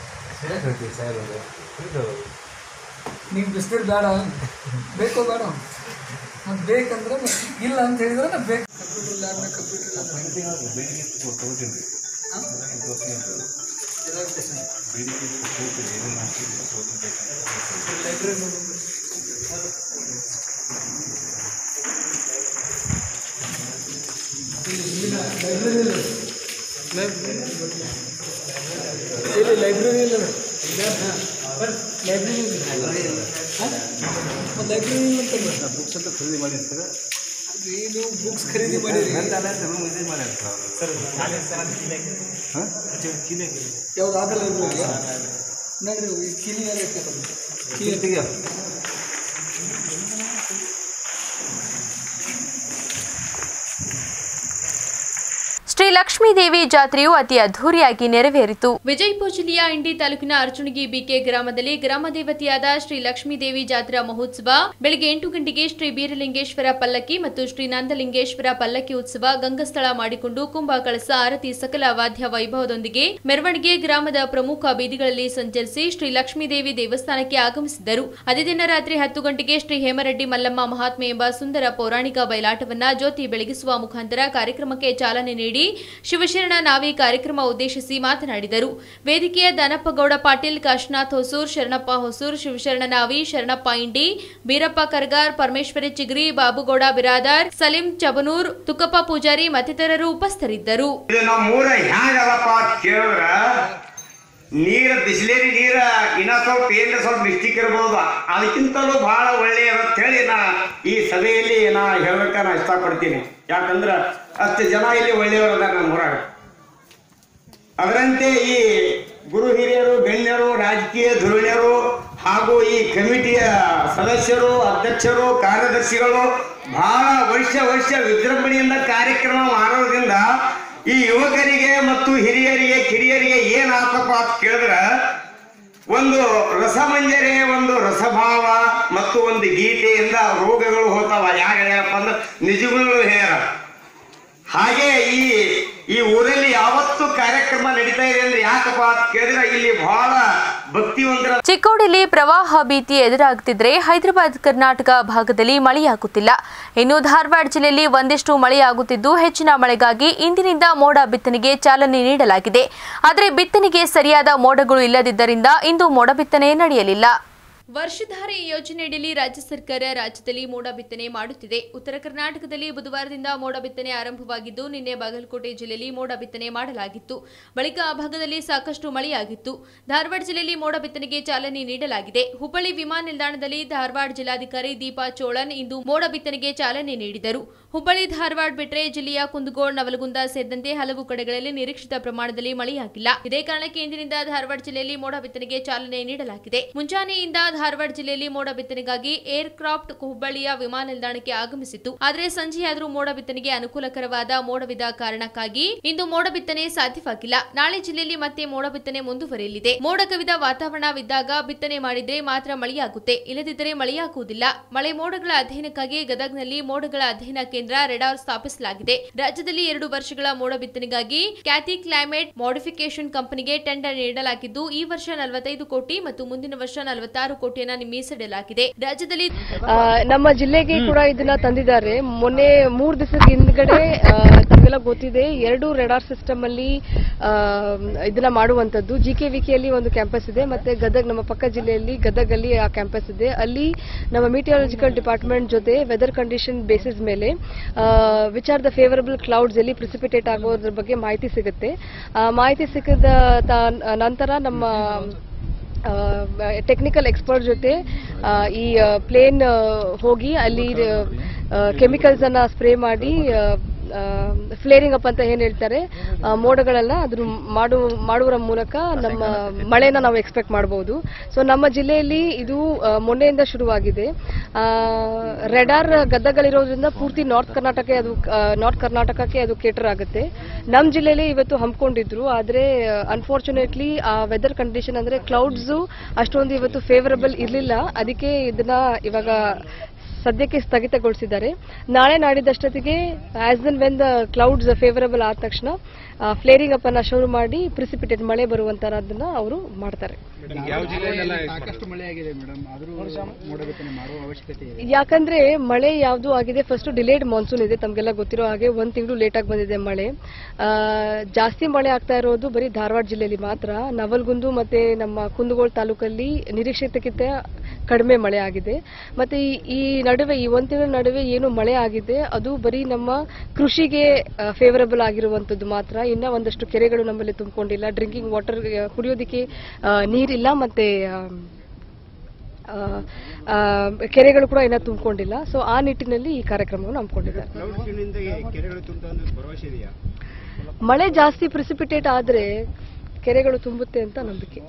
ನೀವು ಬಿಸ್ನೀರು ಬೇಡ ಬೇಕೋ ಬೇಡ ಮತ್ತೆ ಬೇಕಂದ್ರೆ ಮತ್ತೆ ಇಲ್ಲ ಅಂತ ಹೇಳಿದ್ರೆ ನಾ ಬೇಕು ಕಂಪ್ಯೂಟರ್ ಲ್ಯಾಬ್ನ ಕಂಪ್ಯೂಟರ್ ಇಲ್ಲಿ ಲೈಬ್ರರಿ ಇಲ್ಲ ಲೈಬ್ರರಿ ಮತ್ತು ಲೈಬ್ರರಿ ಇಲ್ಲ ಬುಕ್ಸ್ ಅಂತ ಖರೀದಿ ಮಾಡಿರ್ತಾರೆ ಇದು ಬುಕ್ಸ್ ಖರೀದಿ ಮಾಡಿರಿ ಯಾವ್ದು ಆಗಲ್ಲ ಲೈಬ್ರರಿ ನೋಡ್ರಿ ಈ ಕಿಲಿ ಯಾರು ಇಟ್ಕೊತಾರೆ ಕಿಲಿ ತೆಗಿಯ ಶ್ರೀ ಲಕ್ಷ್ಮೀದೇವಿ ಜಾತ್ರೆಯು ಅತಿ ಅದ್ಧೂರಿಯಾಗಿ ನೆರವೇರಿತು ವಿಜಯಪುರ ಜಿಲ್ಲೆಯ ಇಂಡಿ ತಾಲೂಕಿನ ಅರ್ಜುಣಗಿ ಬಿಕೆ ಗ್ರಾಮದಲ್ಲಿ ಗ್ರಾಮ ದೇವತೆಯಾದ ಶ್ರೀ ಲಕ್ಷ್ಮೀದೇವಿ ಜಾತ್ರಾ ಮಹೋತ್ಸವ ಬೆಳಗ್ಗೆ ಎಂಟು ಗಂಟೆಗೆ ಶ್ರೀ ಬೀರಲಿಂಗೇಶ್ವರ ಪಲ್ಲಕ್ಕಿ ಮತ್ತು ಶ್ರೀ ನಂದಲಿಂಗೇಶ್ವರ ಪಲ್ಲಕ್ಕಿ ಉತ್ಸವ ಗಂಗಸ್ಥಳ ಮಾಡಿಕೊಂಡು ಕುಂಭ ಕಳಸ ಆರತಿ ಸಕಲ ವಾದ್ಯ ವೈಭವದೊಂದಿಗೆ ಮೆರವಣಿಗೆ ಗ್ರಾಮದ ಪ್ರಮುಖ ಬೀದಿಗಳಲ್ಲಿ ಸಂಚರಿಸಿ ಶ್ರೀ ಲಕ್ಷ್ಮೀದೇವಿ ದೇವಸ್ಥಾನಕ್ಕೆ ಆಗಮಿಸಿದರು ಅದೇ ದಿನ ರಾತ್ರಿ ಹತ್ತು ಗಂಟೆಗೆ ಶ್ರೀ ಹೇಮರೆಡ್ಡಿ ಮಲ್ಲಮ್ಮ ಮಹಾತ್ಮೆ ಎಂಬ ಸುಂದರ ಪೌರಾಣಿಕ ಬಯಲಾಟವನ್ನ ಜ್ಯೋತಿ ಬೆಳಗಿಸುವ ಮುಖಾಂತರ ಕಾರ್ಯಕ್ರಮಕ್ಕೆ ಚಾಲನೆ ನೀಡಿ ಶಿವಶರಣ ನಾವಿ ಕಾರ್ಯಕ್ರಮ ಉದ್ದೇಶಿಸಿ ಮಾತನಾಡಿದರು ವೇದಿಕೆಯ ದಾನಪ್ಪಗೌಡ ಪಾಟೀಲ್ ಕಾಶನಾಥ್ ಹೊಸೂರ್ ಶರಣಪ್ಪ ಹೊಸೂರ್ ಶಿವಶರಣ ನಾವಿ ಶರಣಪ್ಪ ಇಂಡಿ ಬೀರಪ್ಪ ಕರ್ಗಾರ್ ಪರಮೇಶ್ವರಿ ಚಿಗ್ರಿ ಬಾಬುಗೌಡ ಬಿರಾದಾರ್ ಸಲೀಂ ಚಬನೂರ್ ತುಕ್ಕಪ್ಪ ಪೂಜಾರಿ ಮತ್ತಿತರರು ಉಪಸ್ಥಿತರಿದ್ದರು ಇದು ನಮ್ಮ ಊರ ಹ್ಯಾಂಗದಪ್ಪ ಅಂತ ಕೇಳಿದ್ರ ನೀರ ಬಿಸಿಲೇರಿ ನೀರ ಇನ್ನ ಸ್ವಲ್ಪ ಏನ್ರ ಸ್ವಲ್ಪ ಮಿಸ್ಟಿಕ್ ಇರ್ಬೋದು ಅದಕ್ಕಿಂತಲೂ ಬಹಳ ಒಳ್ಳೆಯ ಅಂತ ಹೇಳಿ ನಾ ಈ ಸಭೆಯಲ್ಲಿ ನಾ ಹೇಳ್ಬೇಕ ನಾ ಇಷ್ಟಪಡ್ತೀನಿ ಯಾಕಂದ್ರ ಅಷ್ಟು ಜನ ಇಲ್ಲಿ ಒಳ್ಳೆಯವರು ಅದಾರ ನಮ್ಮ ಊರಾಗ ಅದರಂತೆ ಈ ಗುರು ಹಿರಿಯರು ಗಣ್ಯರು ರಾಜಕೀಯ ಧುರೀಣರು ಹಾಗೂ ಈ ಕಮಿಟಿಯ ಸದಸ್ಯರು ಅಧ್ಯಕ್ಷರು ಕಾರ್ಯದರ್ಶಿಗಳು ಬಹಳ ವರ್ಷ ವರ್ಷ ವಿಜೃಂಭಣೆಯಿಂದ ಕಾರ್ಯಕ್ರಮ ಮಾಡೋದ್ರಿಂದ ಈ ಯುವಕರಿಗೆ ಮತ್ತು ಹಿರಿಯರಿಗೆ ಕಿರಿಯರಿಗೆ ಏನ್ ಆತಪ್ಪ ಅಂತ ಕೇಳಿದ್ರ ಒಂದು ರಸಮಂಜರಿ ಒಂದು ರಸಭಾವ ಮತ್ತು ಒಂದು ಗೀತೆಯಿಂದ ರೋಗಗಳು ಹೋಗ್ತಾವ ಯಾರು ಹೇಳಪ್ಪ ಅಂದ್ರೆ ನಿಜಗಳು ಹೇಳ ಹಾಗೆ ಈ ಈ ಊರಲ್ಲಿ ಯಾವತ್ತು ಕಾರ್ಯಕ್ರಮ ನಡೀತಾ ಇದೆ ಅಂದ್ರೆ ಯಾಕಪ್ಪ ಅಂತ ಕೇಳಿದ್ರೆ ಇಲ್ಲಿ ಬಹಳ ಭಕ್ತಿವಂತರ ಚಿಕ್ಕೋಡಿಯಲ್ಲಿ ಪ್ರವಾಹ ಭೀತಿ ಎದುರಾಗುತ್ತಿದ್ರೆ ಹೈದರಾಬಾದ್ ಕರ್ನಾಟಕ ಭಾಗದಲ್ಲಿ ಮಳೆಯಾಗುತ್ತಿಲ್ಲ ಇನ್ನು ಧಾರವಾಡ ಜಿಲ್ಲೆಯಲ್ಲಿ ಒಂದಿಷ್ಟು ಮಳೆಯಾಗುತ್ತಿದ್ದು ಹೆಚ್ಚಿನ ಮಳೆಗಾಗಿ ಇಂದಿನಿಂದ ಮೋಡ ಬಿತ್ತನೆಗೆ ಚಾಲನೆ ನೀಡಲಾಗಿದೆ ಆದರೆ ಬಿತ್ತನೆಗೆ ಸರಿಯಾದ ಮೋಡಗಳು ಇಲ್ಲದಿದ್ದರಿಂದ ಇಂದು ಮೋಡ ಬಿತ್ತನೆ ನಡೆಯಲಿಲ್ಲ ವರ್ಷಧಾರೆ ಯೋಜನೆಯಡಿಯಲ್ಲಿ ರಾಜ್ಯ ಸರ್ಕಾರ ರಾಜ್ಯದಲ್ಲಿ ಮೋಡ ಬಿತ್ತನೆ ಮಾಡುತ್ತಿದೆ ಉತ್ತರ ಕರ್ನಾಟಕದಲ್ಲಿ ಬುಧವಾರದಿಂದ ಮೋಡ ಬಿತ್ತನೆ ಆರಂಭವಾಗಿದ್ದು ನಿನ್ನೆ ಬಾಗಲಕೋಟೆ ಜಿಲ್ಲೆಯಲ್ಲಿ ಮೋಡ ಬಿತ್ತನೆ ಮಾಡಲಾಗಿತ್ತು ಬಳಿಕ ಆ ಭಾಗದಲ್ಲಿ ಸಾಕಷ್ಟು ಮಳೆಯಾಗಿತ್ತು ಧಾರವಾಡ ಜಿಲ್ಲೆಯಲ್ಲಿ ಮೋಡ ಬಿತ್ತನೆಗೆ ಚಾಲನೆ ನೀಡಲಾಗಿದೆ ಹುಬ್ಬಳ್ಳಿ ವಿಮಾನ ನಿಲ್ದಾಣದಲ್ಲಿ ಧಾರವಾಡ ಜಿಲ್ಲಾಧಿಕಾರಿ ದೀಪಾ ಚೋಳನ್ ಇಂದು ಮೋಡ ಬಿತ್ತನೆಗೆ ಚಾಲನೆ ನೀಡಿದರು ಹುಬ್ಬಳ್ಳಿ ಧಾರವಾಡ ಬಿಟ್ಟರೆ ಜಿಲ್ಲೆಯ ಕುಂದಗೋಳ ನವಲಗುಂದ ಸೇರಿದಂತೆ ಹಲವು ಕಡೆಗಳಲ್ಲಿ ನಿರೀಕ್ಷಿತ ಪ್ರಮಾಣದಲ್ಲಿ ಮಳೆಯಾಗಿಲ್ಲ ಇದೇ ಕಾರಣಕ್ಕೆ ಇಂದಿನಿಂದ ಧಾರವಾಡ ಜಿಲ್ಲೆಯಲ್ಲಿ ಮೋಡ ಬಿತ್ತನೆಗೆ ಚಾಲನೆ ನೀಡಲಾಗಿದೆ ಮುಂಜಾನೆಯಿಂದ ಧಾರವಾಡ ಜಿಲ್ಲೆಯಲ್ಲಿ ಮೋಡ ಬಿತ್ತನೆಗಾಗಿ ಏರ್ ಕ್ರಾಫ್ಟ್ ಹುಬ್ಬಳ್ಳಿಯ ವಿಮಾನ ನಿಲ್ದಾಣಕ್ಕೆ ಆಗಮಿಸಿತ್ತು ಆದರೆ ಸಂಜೆಯಾದರೂ ಮೋಡ ಬಿತ್ತನೆಗೆ ಅನುಕೂಲಕರವಾದ ಮೋಡವಿದ ಕಾರಣಕ್ಕಾಗಿ ಇಂದು ಮೋಡ ಬಿತ್ತನೆ ಸಾಧ್ಯವಾಗಿಲ್ಲ ನಾಳೆ ಜಿಲ್ಲೆಯಲ್ಲಿ ಮತ್ತೆ ಮೋಡ ಬಿತ್ತನೆ ಮುಂದುವರಿಯಲಿದೆ ಮೋಡ ಕವಿದ ವಾತಾವರಣವಿದ್ದಾಗ ಬಿತ್ತನೆ ಮಾಡಿದ್ರೆ ಮಾತ್ರ ಮಳೆಯಾಗುತ್ತೆ ಇಲ್ಲದಿದ್ದರೆ ಮಳೆಯಾಗುವುದಿಲ್ಲ ಮಳೆ ಮೋಡಗಳ ಅಧ್ಯಯನಕ್ಕಾಗಿ ಗದಗ್ನಲ್ಲಿ ಮೋಡಗಳ ಅಧ್ಯಯನ ಕೇಂದ್ರ ರೆಡಾರ್ ಸ್ಥಾಪಿಸಲಾಗಿದೆ ರಾಜ್ಯದಲ್ಲಿ ಎರಡು ವರ್ಷಗಳ ಮೋಡ ಬಿತ್ತನೆಗಾಗಿ ಕ್ಯಾತಿ ಕ್ಲೈಮೇಟ್ ಮಾಡಿಫಿಕೇಶನ್ ಕಂಪನಿಗೆ ಟೆಂಡರ್ ನೀಡಲಾಗಿದ್ದು ಈ ವರ್ಷ ನಲವತ್ತೈದು ಕೋಟಿ ಮತ್ತು ಮುಂದಿನ ವರ್ಷ ನಲವತ್ತಾರು ಕೋಟಿಯನ್ನ ಮೀಸಲಿಡಲಾಗಿದೆ ರಾಜ್ಯದಲ್ಲಿ ಆ, ನಮ್ಮ ಜಿಲ್ಲೆಗೆ ಕೂಡ ಇದನ್ನ ತಂದಿದ್ದಾರೆ ಮೊನ್ನೆ ಮೂರ್ ದಿವಸದ ಹಿಂದ್ಗಡೆ ಆ, ತಮಗೆಲ್ಲ ಗೊತ್ತಿದೆ ಎರಡು ರೆಡಾರ್ ಸಿಸ್ಟಮ್ ಅಲ್ಲಿ ಆ, ಇದನ್ನ ಮಾಡುವಂತದ್ದು ಜಿ ಕೆ ವಿಕೆಯಲ್ಲಿ ಒಂದು ಕ್ಯಾಂಪಸ್ ಇದೆ ಮತ್ತೆ ಗದಗ್ ನಮ್ಮ ಪಕ್ಕ ಜಿಲ್ಲೆಯಲ್ಲಿ ಗದಗ್ ಅಲ್ಲಿ ಆ ಕ್ಯಾಂಪಸ್ ಇದೆ ಅಲ್ಲಿ ನಮ್ಮ ಮೀಟಿಯಾಲಜಿಕಲ್ ಡಿಪಾರ್ಟ್ಮೆಂಟ್ ಜೊತೆ ವೆದರ್ ಕಂಡೀಷನ್ ಬೇಸಿಸ್ ಮೇಲೆ which are the favourable clouds ಎಲ್ಲಿ ಪ್ರಿಸಿಪಿಟೇಟ್ ಆಗೋದ್ರ ಬಗ್ಗೆ ಮಾಹಿತಿ ಸಿಗುತ್ತೆ ಆ, ಮಾಹಿತಿ ಸಿಕ್ಕಿದ ತ- ನಂತರ ನಮ್ಮ ಟೆಕ್ನಿಕಲ್ ಎಕ್ಸ್ಪರ್ಟ್ ಜೊತೆ ಆ, ಈ ಪ್ಲೇನ್ ಹೋಗಿ ಅಲ್ಲಿ ಕೆಮಿಕಲ್ಸ್ ಅನ್ನ ಸ್ಪ್ರೇ ಮಾಡಿ ಫ್ಲೇರಿಂಗ್ ಅಪ್ ಅಂತ ಏನ್ ಹೇಳ್ತಾರೆ ಆ, ಮೋಡಗಳನ್ನ ಅದ್ರ ಮಾಡು ಮಾಡುವ ಮೂಲಕ ನಮ್ಮ ಮಳೆನ ನಾವು ಎಕ್ಸ್ಪೆಕ್ಟ್ ಮಾಡಬಹುದು ಸೊ ನಮ್ಮ ಜಿಲ್ಲೆಯಲ್ಲಿ ಇದು ಆ, ಮೊನ್ನೆಯಿಂದ ಶುರುವಾಗಿದೆ ರೆಡಾರ್ ಗದ್ದಗಳಿರೋದ್ರಿಂದ ಪೂರ್ತಿ ನಾರ್ತ್ ಕರ್ನಾಟಕ ಅದು ನಾರ್ತ್ ಕರ್ನಾಟಕಕ್ಕೆ ಅದು ಕೇಟರ್ ಆಗುತ್ತೆ ನಮ್ಮ ಜಿಲ್ಲೆಯಲ್ಲಿ ಇವತ್ತು ಹಮ್ಮಿಕೊಂಡಿದ್ರು ಆದ್ರೆ ಅನ್ಫಾರ್ಚುನೇಟ್ಲಿ ಆ ವೆದರ್ ಕಂಡೀಷನ್ ಅಂದ್ರೆ ಕ್ಲೌಡ್ಸ್ ಅಷ್ಟೊಂದು ಇವತ್ತು ಫೇವರಬಲ್ ಇರಲಿಲ್ಲ ಅದಕ್ಕೆ ಇದನ್ನ ಇವಾಗ ಸದ್ಯಕ್ಕೆ ಸ್ಥಗಿತಗೊಳಿಸಿದ್ದಾರೆ ನಾಳೆ ನಾಡಿದ್ದಷ್ಟೊತ್ತಿಗೆ as then when the clouds favourable ಆದ ತಕ್ಷಣ ಫ್ಲೇರಿಂಗ್ ಅಪ್ ಅನ್ನ ಶುರು ಮಾಡಿ ಪ್ರಿಸಿಪಿಟೇಟ್ ಮಳೆ ಬರುವಂತರದನ್ನ ಅವರು ಮಾಡ್ತಾರೆ ಸಾಕಷ್ಟು ಮಳೆ ಆಗಿದೆ ಮೇಡಮ್ ಆದರೂ ಮೋಡ ಬಿತ್ತನೆ ಮಾಡುವ ಅವಶ್ಯಕತೆ ಇದೆ ಯಾಕಂದ್ರೆ ಮಳೆ ಯಾವುದು ಆಗಿದೆ ಫಸ್ಟ್ ಡಿಲೇಡ್ ಮಾನ್ಸೂನ್ ಇದೆ ತಮಗೆಲ್ಲ ಗೊತ್ತಿರೋ ಹಾಗೆ ಒಂದ್ ತಿಂಗಳು ಲೇಟ್ ಆಗಿ ಬಂದಿದೆ ಮಳೆ ಆ, ಜಾಸ್ತಿ ಮಳೆ ಆಗ್ತಾ ಇರೋದು ಬರೀ ಧಾರವಾಡ ಜಿಲ್ಲೆಯಲ್ಲಿ ಮಾತ್ರ ನವಲ್ಗುಂದು ಮತ್ತೆ ನಮ್ಮ ಕುಂದಗೋಳ ತಾಲೂಕಲ್ಲಿ ನಿರೀಕ್ಷಿತಕ್ಕಿಂತ ಕಡಿಮೆ ಮಳೆ ಆಗಿದೆ ಮತ್ತೆ ಈ- ಈ ನಡುವೆ ಈ ಒಂದ್ ತಿಂಗಳ ನಡುವೆ ಏನು ಮಳೆ ಆಗಿದೆ ಅದು ಬರೀ ನಮ್ಮ ಕೃಷಿಗೆ ಫೇವರಬಲ್ ಆಗಿರುವಂತದ್ದು ಮಾತ್ರ ಇನ್ನ ಒಂದಷ್ಟು ಕೆರೆಗಳು ನಮ್ಮಲ್ಲಿ ತುಂಬಿಕೊಂಡಿಲ್ಲ ಡ್ರಿಂಕಿಂಗ್ ವಾಟರ್ ಕುಡಿಯೋದಕ್ಕೆ ಆ, ನೀರಿಲ್ಲ ಮತ್ತೆ ಆ, ಆ, ಆ, ಕೆರೆಗಳು ಕೂಡ ಇನ್ನೂ ತುಂಬಿಕೊಂಡಿಲ್ಲ ಸೊ ಆ ನಿಟ್ಟಿನಲ್ಲಿ ಈ ಕಾರ್ಯಕ್ರಮವನ್ನು ಹಮ್ಮಿಕೊಂಡಿದ್ದಾರೆ ಮಳೆ ಜಾಸ್ತಿ ಪ್ರಿಸಿಪಿಟೇಟ್ ಆದ್ರೆ ಕೆರೆಗಳು ತುಂಬುತ್ತೆ ಅಂತ ನಂಬಿಕೆ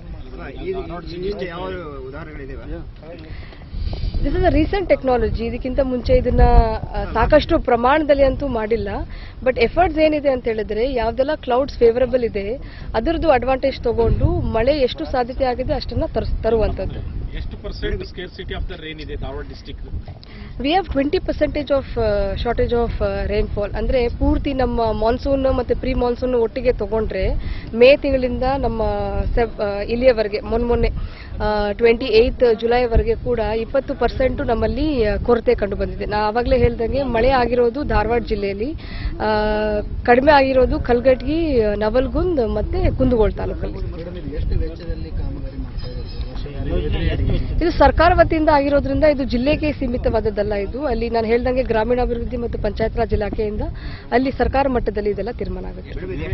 this is a recent technology ಇದಕ್ಕಿಂತ ಮುಂಚೆ ಇದನ್ನ ಆ, ಸಾಕಷ್ಟು ಪ್ರಮಾಣದಲ್ಲಿ ಅಂತೂ ಮಾಡಿಲ್ಲ ಬಟ್ ಎಫರ್ಟ್ಸ್ ಏನಿದೆ ಅಂತ ಹೇಳಿದ್ರೆ ಯಾವ್ದೆಲ್ಲ ಕ್ಲೌಡ್ಸ್ ಫೇವರಬಲ್ ಇದೆ ಅದರದ್ದು ಅಡ್ವಾಂಟೇಜ್ ತಗೊಂಡು ಮಳೆ ಎಷ್ಟು ಸಾಧ್ಯತೆ ಆಗಿದೆ ಅಷ್ಟನ್ನ ತರ್ಸ್- ತರುವಂತದ್ದು ಎಷ್ಟು percent scarcity of the rain ಇದೆ Dharwad district we have twenty percentage of shortage of rainfall ಅಂದ್ರೆ ಪೂರ್ತಿ ನಮ್ಮ ಮಾನ್ಸೂನ್ ಮತ್ತೆ ಪ್ರೀ ಮಾನ್ಸೂನ್ ಒಟ್ಟಿಗೆ ತಗೊಂಡ್ರೆ ಮೇ ತಿಂಗಳಿಂದ ನಮ್ಮ ಸೆಪ್ ಆ, ಇಲ್ಲಿಯವರೆಗೆ ಮೊನ್ನೆ ಮೊನ್ನೆ ಟ್ವೆಂಟಿ ಏಯ್ತ್ ಜುಲೈವರೆಗೆ ಕೂಡ ಇಪ್ಪತ್ತು ಪರ್ಸೆಂಟ್ ನಮ್ಮಲ್ಲಿ ಆ, ಕೊರತೆ ಕಂಡು ಬಂದಿದೆ ನಾ ಆವಾಗಲೇ ಹೇಳ್ದಂಗೆ ಮಳೆ ಆಗಿರೋದು ಧಾರವಾಡ ಜಿಲ್ಲೆಯಲ್ಲಿ ಆ, ಕಡಿಮೆ ಆಗಿರೋದು ಕಲ್ಗಟ್ಗಿ ನವಲ್ಗುಂದ್ ಮತ್ತೆ ಕುಂದಗೋಳ ತಾಲೂಕಲ್ಲಿ ಮೇಡಮ್ ಇದು ಎಷ್ಟು ವೆಚ್ಚದಲ್ಲಿ ಕಾಮಗಾರಿ ಮಾಡ್ತಾ ಇದ್ದಾರೆ ಇದು ಸರ್ಕಾರ ವತಿಯಿಂದ ಆಗಿರೋದ್ರಿಂದ ಇದು ಜಿಲ್ಲೆಗೆ ಸೀಮಿತವಾದದ್ದಲ್ಲ ಇದು ಅಲ್ಲಿ ನಾನು ಹೇಳ್ದಂಗೆ ಗ್ರಾಮೀಣಾಭಿವೃದ್ಧಿ ಮತ್ತು ಪಂಚಾಯತ್ ರಾಜ್ ಇಲಾಖೆಯಿಂದ ಅಲ್ಲಿ ಸರ್ಕಾರ ಮಟ್ಟದಲ್ಲಿ ಇದೆಲ್ಲ ತೀರ್ಮಾನ ಆಗುತ್ತೆ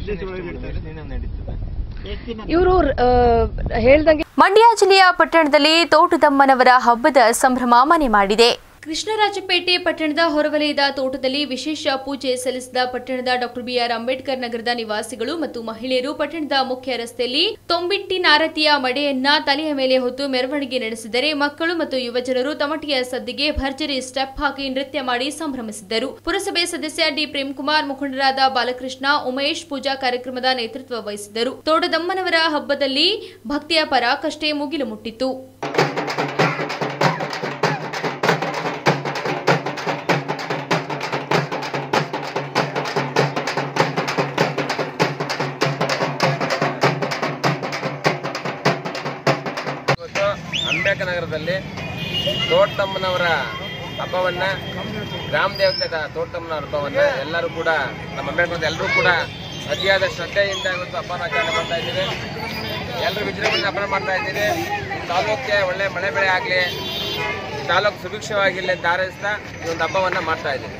ಇವರು ಹೇಳ್ದಂಗೆ ಮಂಡ್ಯ ಜಿಲ್ಲೆಯ ಪಟ್ಟಣದಲ್ಲಿ ತೋಟದಮ್ಮನವರ ಹಬ್ಬದ ಸಂಭ್ರಮ ಮನೆ ಮಾಡಿದೆ ಕೃಷ್ಣರಾಜಪೇಟೆ ಪಟ್ಟಣದ ಹೊರವಲಯದ ತೋಟದಲ್ಲಿ ವಿಶೇಷ ಪೂಜೆ ಸಲ್ಲಿಸಿದ ಪಟ್ಟಣದ ಡಾಕ್ಟರ್ ಬಿಆರ್ ಅಂಬೇಡ್ಕರ್ ನಗರದ ನಿವಾಸಿಗಳು ಮತ್ತು ಮಹಿಳೆಯರು ಪಟ್ಟಣದ ಮುಖ್ಯ ರಸ್ತೆಯಲ್ಲಿ ತೊಂಬಿಟ್ಟಿ ನಾರತಿಯ ಮಡೆಯನ್ನ ತಲೆಯ ಮೇಲೆ ಹೊತ್ತು ಮೆರವಣಿಗೆ ನಡೆಸಿದರೆ ಮಕ್ಕಳು ಮತ್ತು ಯುವಜನರು ತಮಟಿಯ ಸದ್ದಿಗೆ ಭರ್ಜರಿ ಸ್ಟೆಪ್ ಹಾಕಿ ನೃತ್ಯ ಮಾಡಿ ಸಂಭ್ರಮಿಸಿದ್ದರು ಪುರಸಭೆ ಸದಸ್ಯ ಡಿ ಪ್ರೇಮ್ಕುಮಾರ್ ಮುಖಂಡರಾದ ಬಾಲಕೃಷ್ಣ ಉಮೇಶ್ ಪೂಜಾ ಕಾರ್ಯಕ್ರಮದ ನೇತೃತ್ವ ವಹಿಸಿದ್ದರು ತೋಟದಮ್ಮನವರ ಹಬ್ಬದಲ್ಲಿ ಭಕ್ತಿಯ ಪರಾಕಷ್ಟೇ ಮುಗಿಲು ಮುಟ್ಟಿತ್ತು ಇವತ್ತು ಅಂಬೇಡ್ಕರ್ ನಗರದಲ್ಲಿ ತೋಟಮ್ಮನವರ ಹಬ್ಬವನ್ನ ಗ್ರಾಮ ದೇವತೆ ತೋಟಮ್ಮನ ಹಬ್ಬವನ್ನ ಎಲ್ಲರೂ ಕೂಡ ನಮ್ಮ ಅಂಬೇಡ್ಕರ್ ಎಲ್ಲರೂ ಕೂಡ ಅತಿಯಾದ ಶ್ರದ್ಧೆಯಿಂದ ಇವತ್ತು ಹಬ್ಬನ ಆಚರಣೆ ಮಾಡ್ತಾ ಇದ್ದೀವಿ ಎಲ್ಲರೂ ವಿಜೃಂಭಣೆ ಹಬ್ಬ ಮಾಡ್ತಾ ಇದ್ದೀವಿ ಈ ತಾಲೂಕಿಗೆ ಒಳ್ಳೆ ಮಳೆ ಬೆಳೆ ಆಗಲಿ ತಾಲೂಕು ಸುಭಿಕ್ಷವಾಗಿರಲಿ ಅಂತ ಹಾರೈಸ್ತಾ ಈ ಒಂದು ಹಬ್ಬವನ್ನ ಮಾಡ್ತಾ ಇದ್ದೀವಿ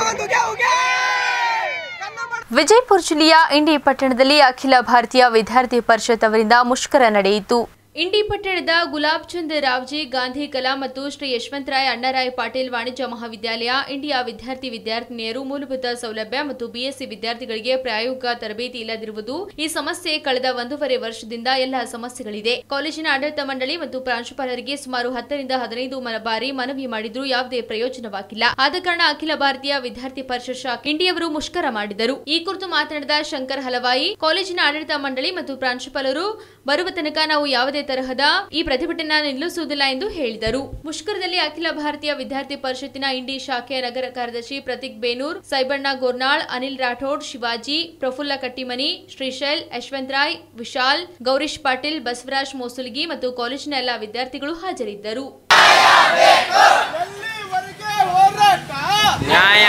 ವಿಜಯಪುರ ಜಿಲ್ಲೆಯ ಇಂಡಿ ಪಟ್ಟಣದಲ್ಲಿ ಅಖಿಲ ಭಾರತೀಯ ವಿದ್ಯಾರ್ಥಿ ಪರಿಷತ್ ಅವರಿಂದ ಮುಷ್ಕರ ನಡೆಯಿತು ಇಂಡಿ ಪಟ್ಟಣದ ಗುಲಾಬ್ ಚಂದ್ ರಾವ್ಜಿ ಗಾಂಧಿ ಕಲಾ ಮತ್ತು ಶ್ರೀ ಯಶವಂತರಾಯ್ ಅಣ್ಣರಾಯ್ ಪಾಟೀಲ್ ವಾಣಿಜ್ಯ ಮಹಾವಿದ್ಯಾಲಯ ಇಂಡಿಯಾ ವಿದ್ಯಾರ್ಥಿ ವಿದ್ಯಾರ್ಥಿನಿಯರು ಮೂಲಭೂತ ಸೌಲಭ್ಯ ಮತ್ತು ಬಿಎಸ್ಸಿ ವಿದ್ಯಾರ್ಥಿಗಳಿಗೆ ಪ್ರಾಯೋಗಿಕ ತರಬೇತಿ ಇಲ್ಲದಿರುವುದು ಈ ಸಮಸ್ಯೆ ಕಳೆದ ಒಂದೂವರೆ ವರ್ಷದಿಂದ ಎಲ್ಲ ಸಮಸ್ಯೆಗಳಿದೆ ಕಾಲೇಜಿನ ಆಡಳಿತ ಮಂಡಳಿ ಮತ್ತು ಪ್ರಾಂಶುಪಾಲರಿಗೆ ಸುಮಾರು ಹತ್ತರಿಂದ ಹದಿನೈದು ಮ- ಬಾರಿ ಮನವಿ ಮಾಡಿದ್ರೂ ಯಾವುದೇ ಪ್ರಯೋಜನವಾಗಿಲ್ಲ ಆದ ಕಾರಣ ಅಖಿಲ ಭಾರತೀಯ ವಿದ್ಯಾರ್ಥಿ ಪರಿಷತ್ ಶಾಖೆ ಇಂಡಿಯವರು ಮುಷ್ಕರ ಮಾಡಿದರು ಈ ಕುರಿತು ಮಾತನಾಡಿದ ಶಂಕರ್ ಹಲವಾಯಿ ಕಾಲೇಜಿನ ಆಡಳಿತ ಮಂಡಳಿ ಮತ್ತು ಪ್ರಾಂಶುಪಾಲರು ಬರುವ ತನಕ ನಾವು ಯಾವುದೇ ತರಹದ ಈ ಪ್ರತಿಭಟನೆ ನಿಲ್ಲಿಸುವುದಿಲ್ಲ ಎಂದು ಹೇಳಿದರು ಮುಷ್ಕರದಲ್ಲಿ ಅಖಿಲ ಭಾರತೀಯ ವಿದ್ಯಾರ್ಥಿ ಪರಿಷತ್ತಿನ ಇಂಡಿ ಶಾಖೆಯ ನಗರ ಕಾರ್ಯದರ್ಶಿ ಪ್ರತೀಕ್ ಬೇನೂರ್ ಸೈಬಣ್ಣ ಗೋರ್ನಾಳ್ ಅನಿಲ್ ರಾಠೋಡ್ ಶಿವಾಜಿ ಪ್ರಫುಲ್ಲ ಕಟ್ಟಿಮನಿ ಶ್ರೀಶೈಲ್ ಯಶವಂತ್ ರಾಯ್ ವಿಶಾಲ್ ಗೌರೀಶ್ ಪಾಟೀಲ್ ಬಸವರಾಜ್ ಮೋಸುಲ್ಗಿ ಮತ್ತು ಕಾಲೇಜಿನ ಎಲ್ಲ ವಿದ್ಯಾರ್ಥಿಗಳು ಹಾಜರಿದ್ದರು ನ್ಯಾಯ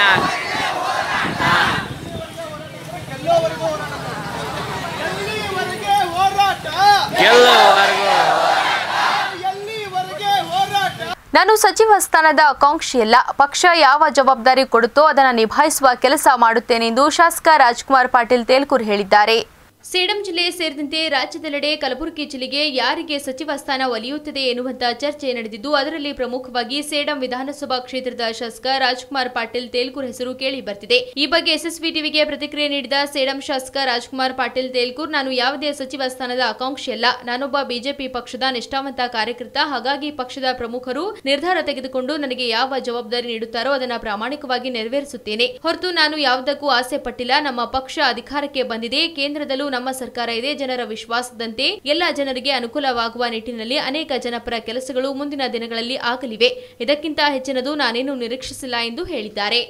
ಗೆಲ್ಲುವವರೆಗೂ ನಾನು ಸಚಿವ ಸ್ಥಾನದ ಆಕಾಂಕ್ಷಿಯಲ್ಲ ಪಕ್ಷ ಯಾವ ಜವಾಬ್ದಾರಿ ಕೊಡುತ್ತೋ ಅದನ್ನು ನಿಭಾಯಿಸುವ ಕೆಲಸ ಮಾಡುತ್ತೇನೆ ಎಂದು ಶಾಸಕ ರಾಜ್ಕುಮಾರ್ ಪಾಟೀಲ್ ತೇಲ್ಕೂರ್ ಹೇಳಿದ್ದಾರೆ ಸೇಡಂ ಜಿಲ್ಲೆ ಸೇರಿದಂತೆ ರಾಜ್ಯದೆಲ್ಲೆಡೆ ಕಲಬುರಗಿ ಜಿಲ್ಲೆಗೆ ಯಾರಿಗೆ ಸಚಿವ ಸ್ಥಾನ ಒಲಿಯುತ್ತದೆ ಎನ್ನುವಂತ ಚರ್ಚೆ ನಡೆದಿದ್ದು ಅದರಲ್ಲಿ ಪ್ರಮುಖವಾಗಿ ಸೇಡಂ ವಿಧಾನಸಭಾ ಕ್ಷೇತ್ರದ ಶಾಸಕ ರಾಜ್ಕುಮಾರ್ ಪಾಟೀಲ್ ತೇಲ್ಕೂರ್ ಹೆಸರು ಕೇಳಿ ಬರ್ತಿದೆ ಈ ಬಗ್ಗೆ ಎಸ್ಎಸ್ವಿ ಟಿವಿಗೆ ಪ್ರತಿಕ್ರಿಯೆ ನೀಡಿದ ಸೇಡಂ ಶಾಸಕ ರಾಜ್ಕುಮಾರ್ ಪಾಟೀಲ್ ತೇಲ್ಕೂರ್ ನಾನು ಯಾವುದೇ ಸಚಿವ ಸ್ಥಾನದ ಆಕಾಂಕ್ಷಿಯಲ್ಲ ನಾನೊಬ್ಬ ಬಿಜೆಪಿ ಪಕ್ಷದ ನಿಷ್ಠಾವಂತ ಕಾರ್ಯಕರ್ತ ಹಾಗಾಗಿ ಪಕ್ಷದ ಪ್ರಮುಖರು ನಿರ್ಧಾರ ತೆಗೆದುಕೊಂಡು ನನಗೆ ಯಾವ ಜವಾಬ್ದಾರಿ ನೀಡುತ್ತಾರೋ ಅದನ್ನು ಪ್ರಾಮಾಣಿಕವಾಗಿ ನೆರವೇರಿಸುತ್ತೇನೆ ಹೊರತು ನಾನು ಯಾವುದಕ್ಕೂ ಆಸೆ ಪಟ್ಟಿಲ್ಲ ನಮ್ಮ ಪಕ್ಷ ಅಧಿಕಾರಕ್ಕೆ ಬಂದಿದೆ ಕೇಂದ್ರದಲ್ಲೂ ನಮ್ಮ ಸರ್ಕಾರ ಇದೆ ಜನರ ವಿಶ್ವಾಸದಂತೆ ಎಲ್ಲ ಜನರಿಗೆ ಅನುಕೂಲವಾಗುವ ನಿಟ್ಟಿನಲ್ಲಿ ಅನೇಕ ಜನಪರ ಕೆಲಸಗಳು ಮುಂದಿನ ದಿನಗಳಲ್ಲಿ ಆಗಲಿವೆ ಇದಕ್ಕಿಂತ ಹೆಚ್ಚಿನದು ನಾನೇನು ನಿರೀಕ್ಷಿಸಿಲ್ಲ ಎಂದು ಹೇಳಿದ್ದಾರೆ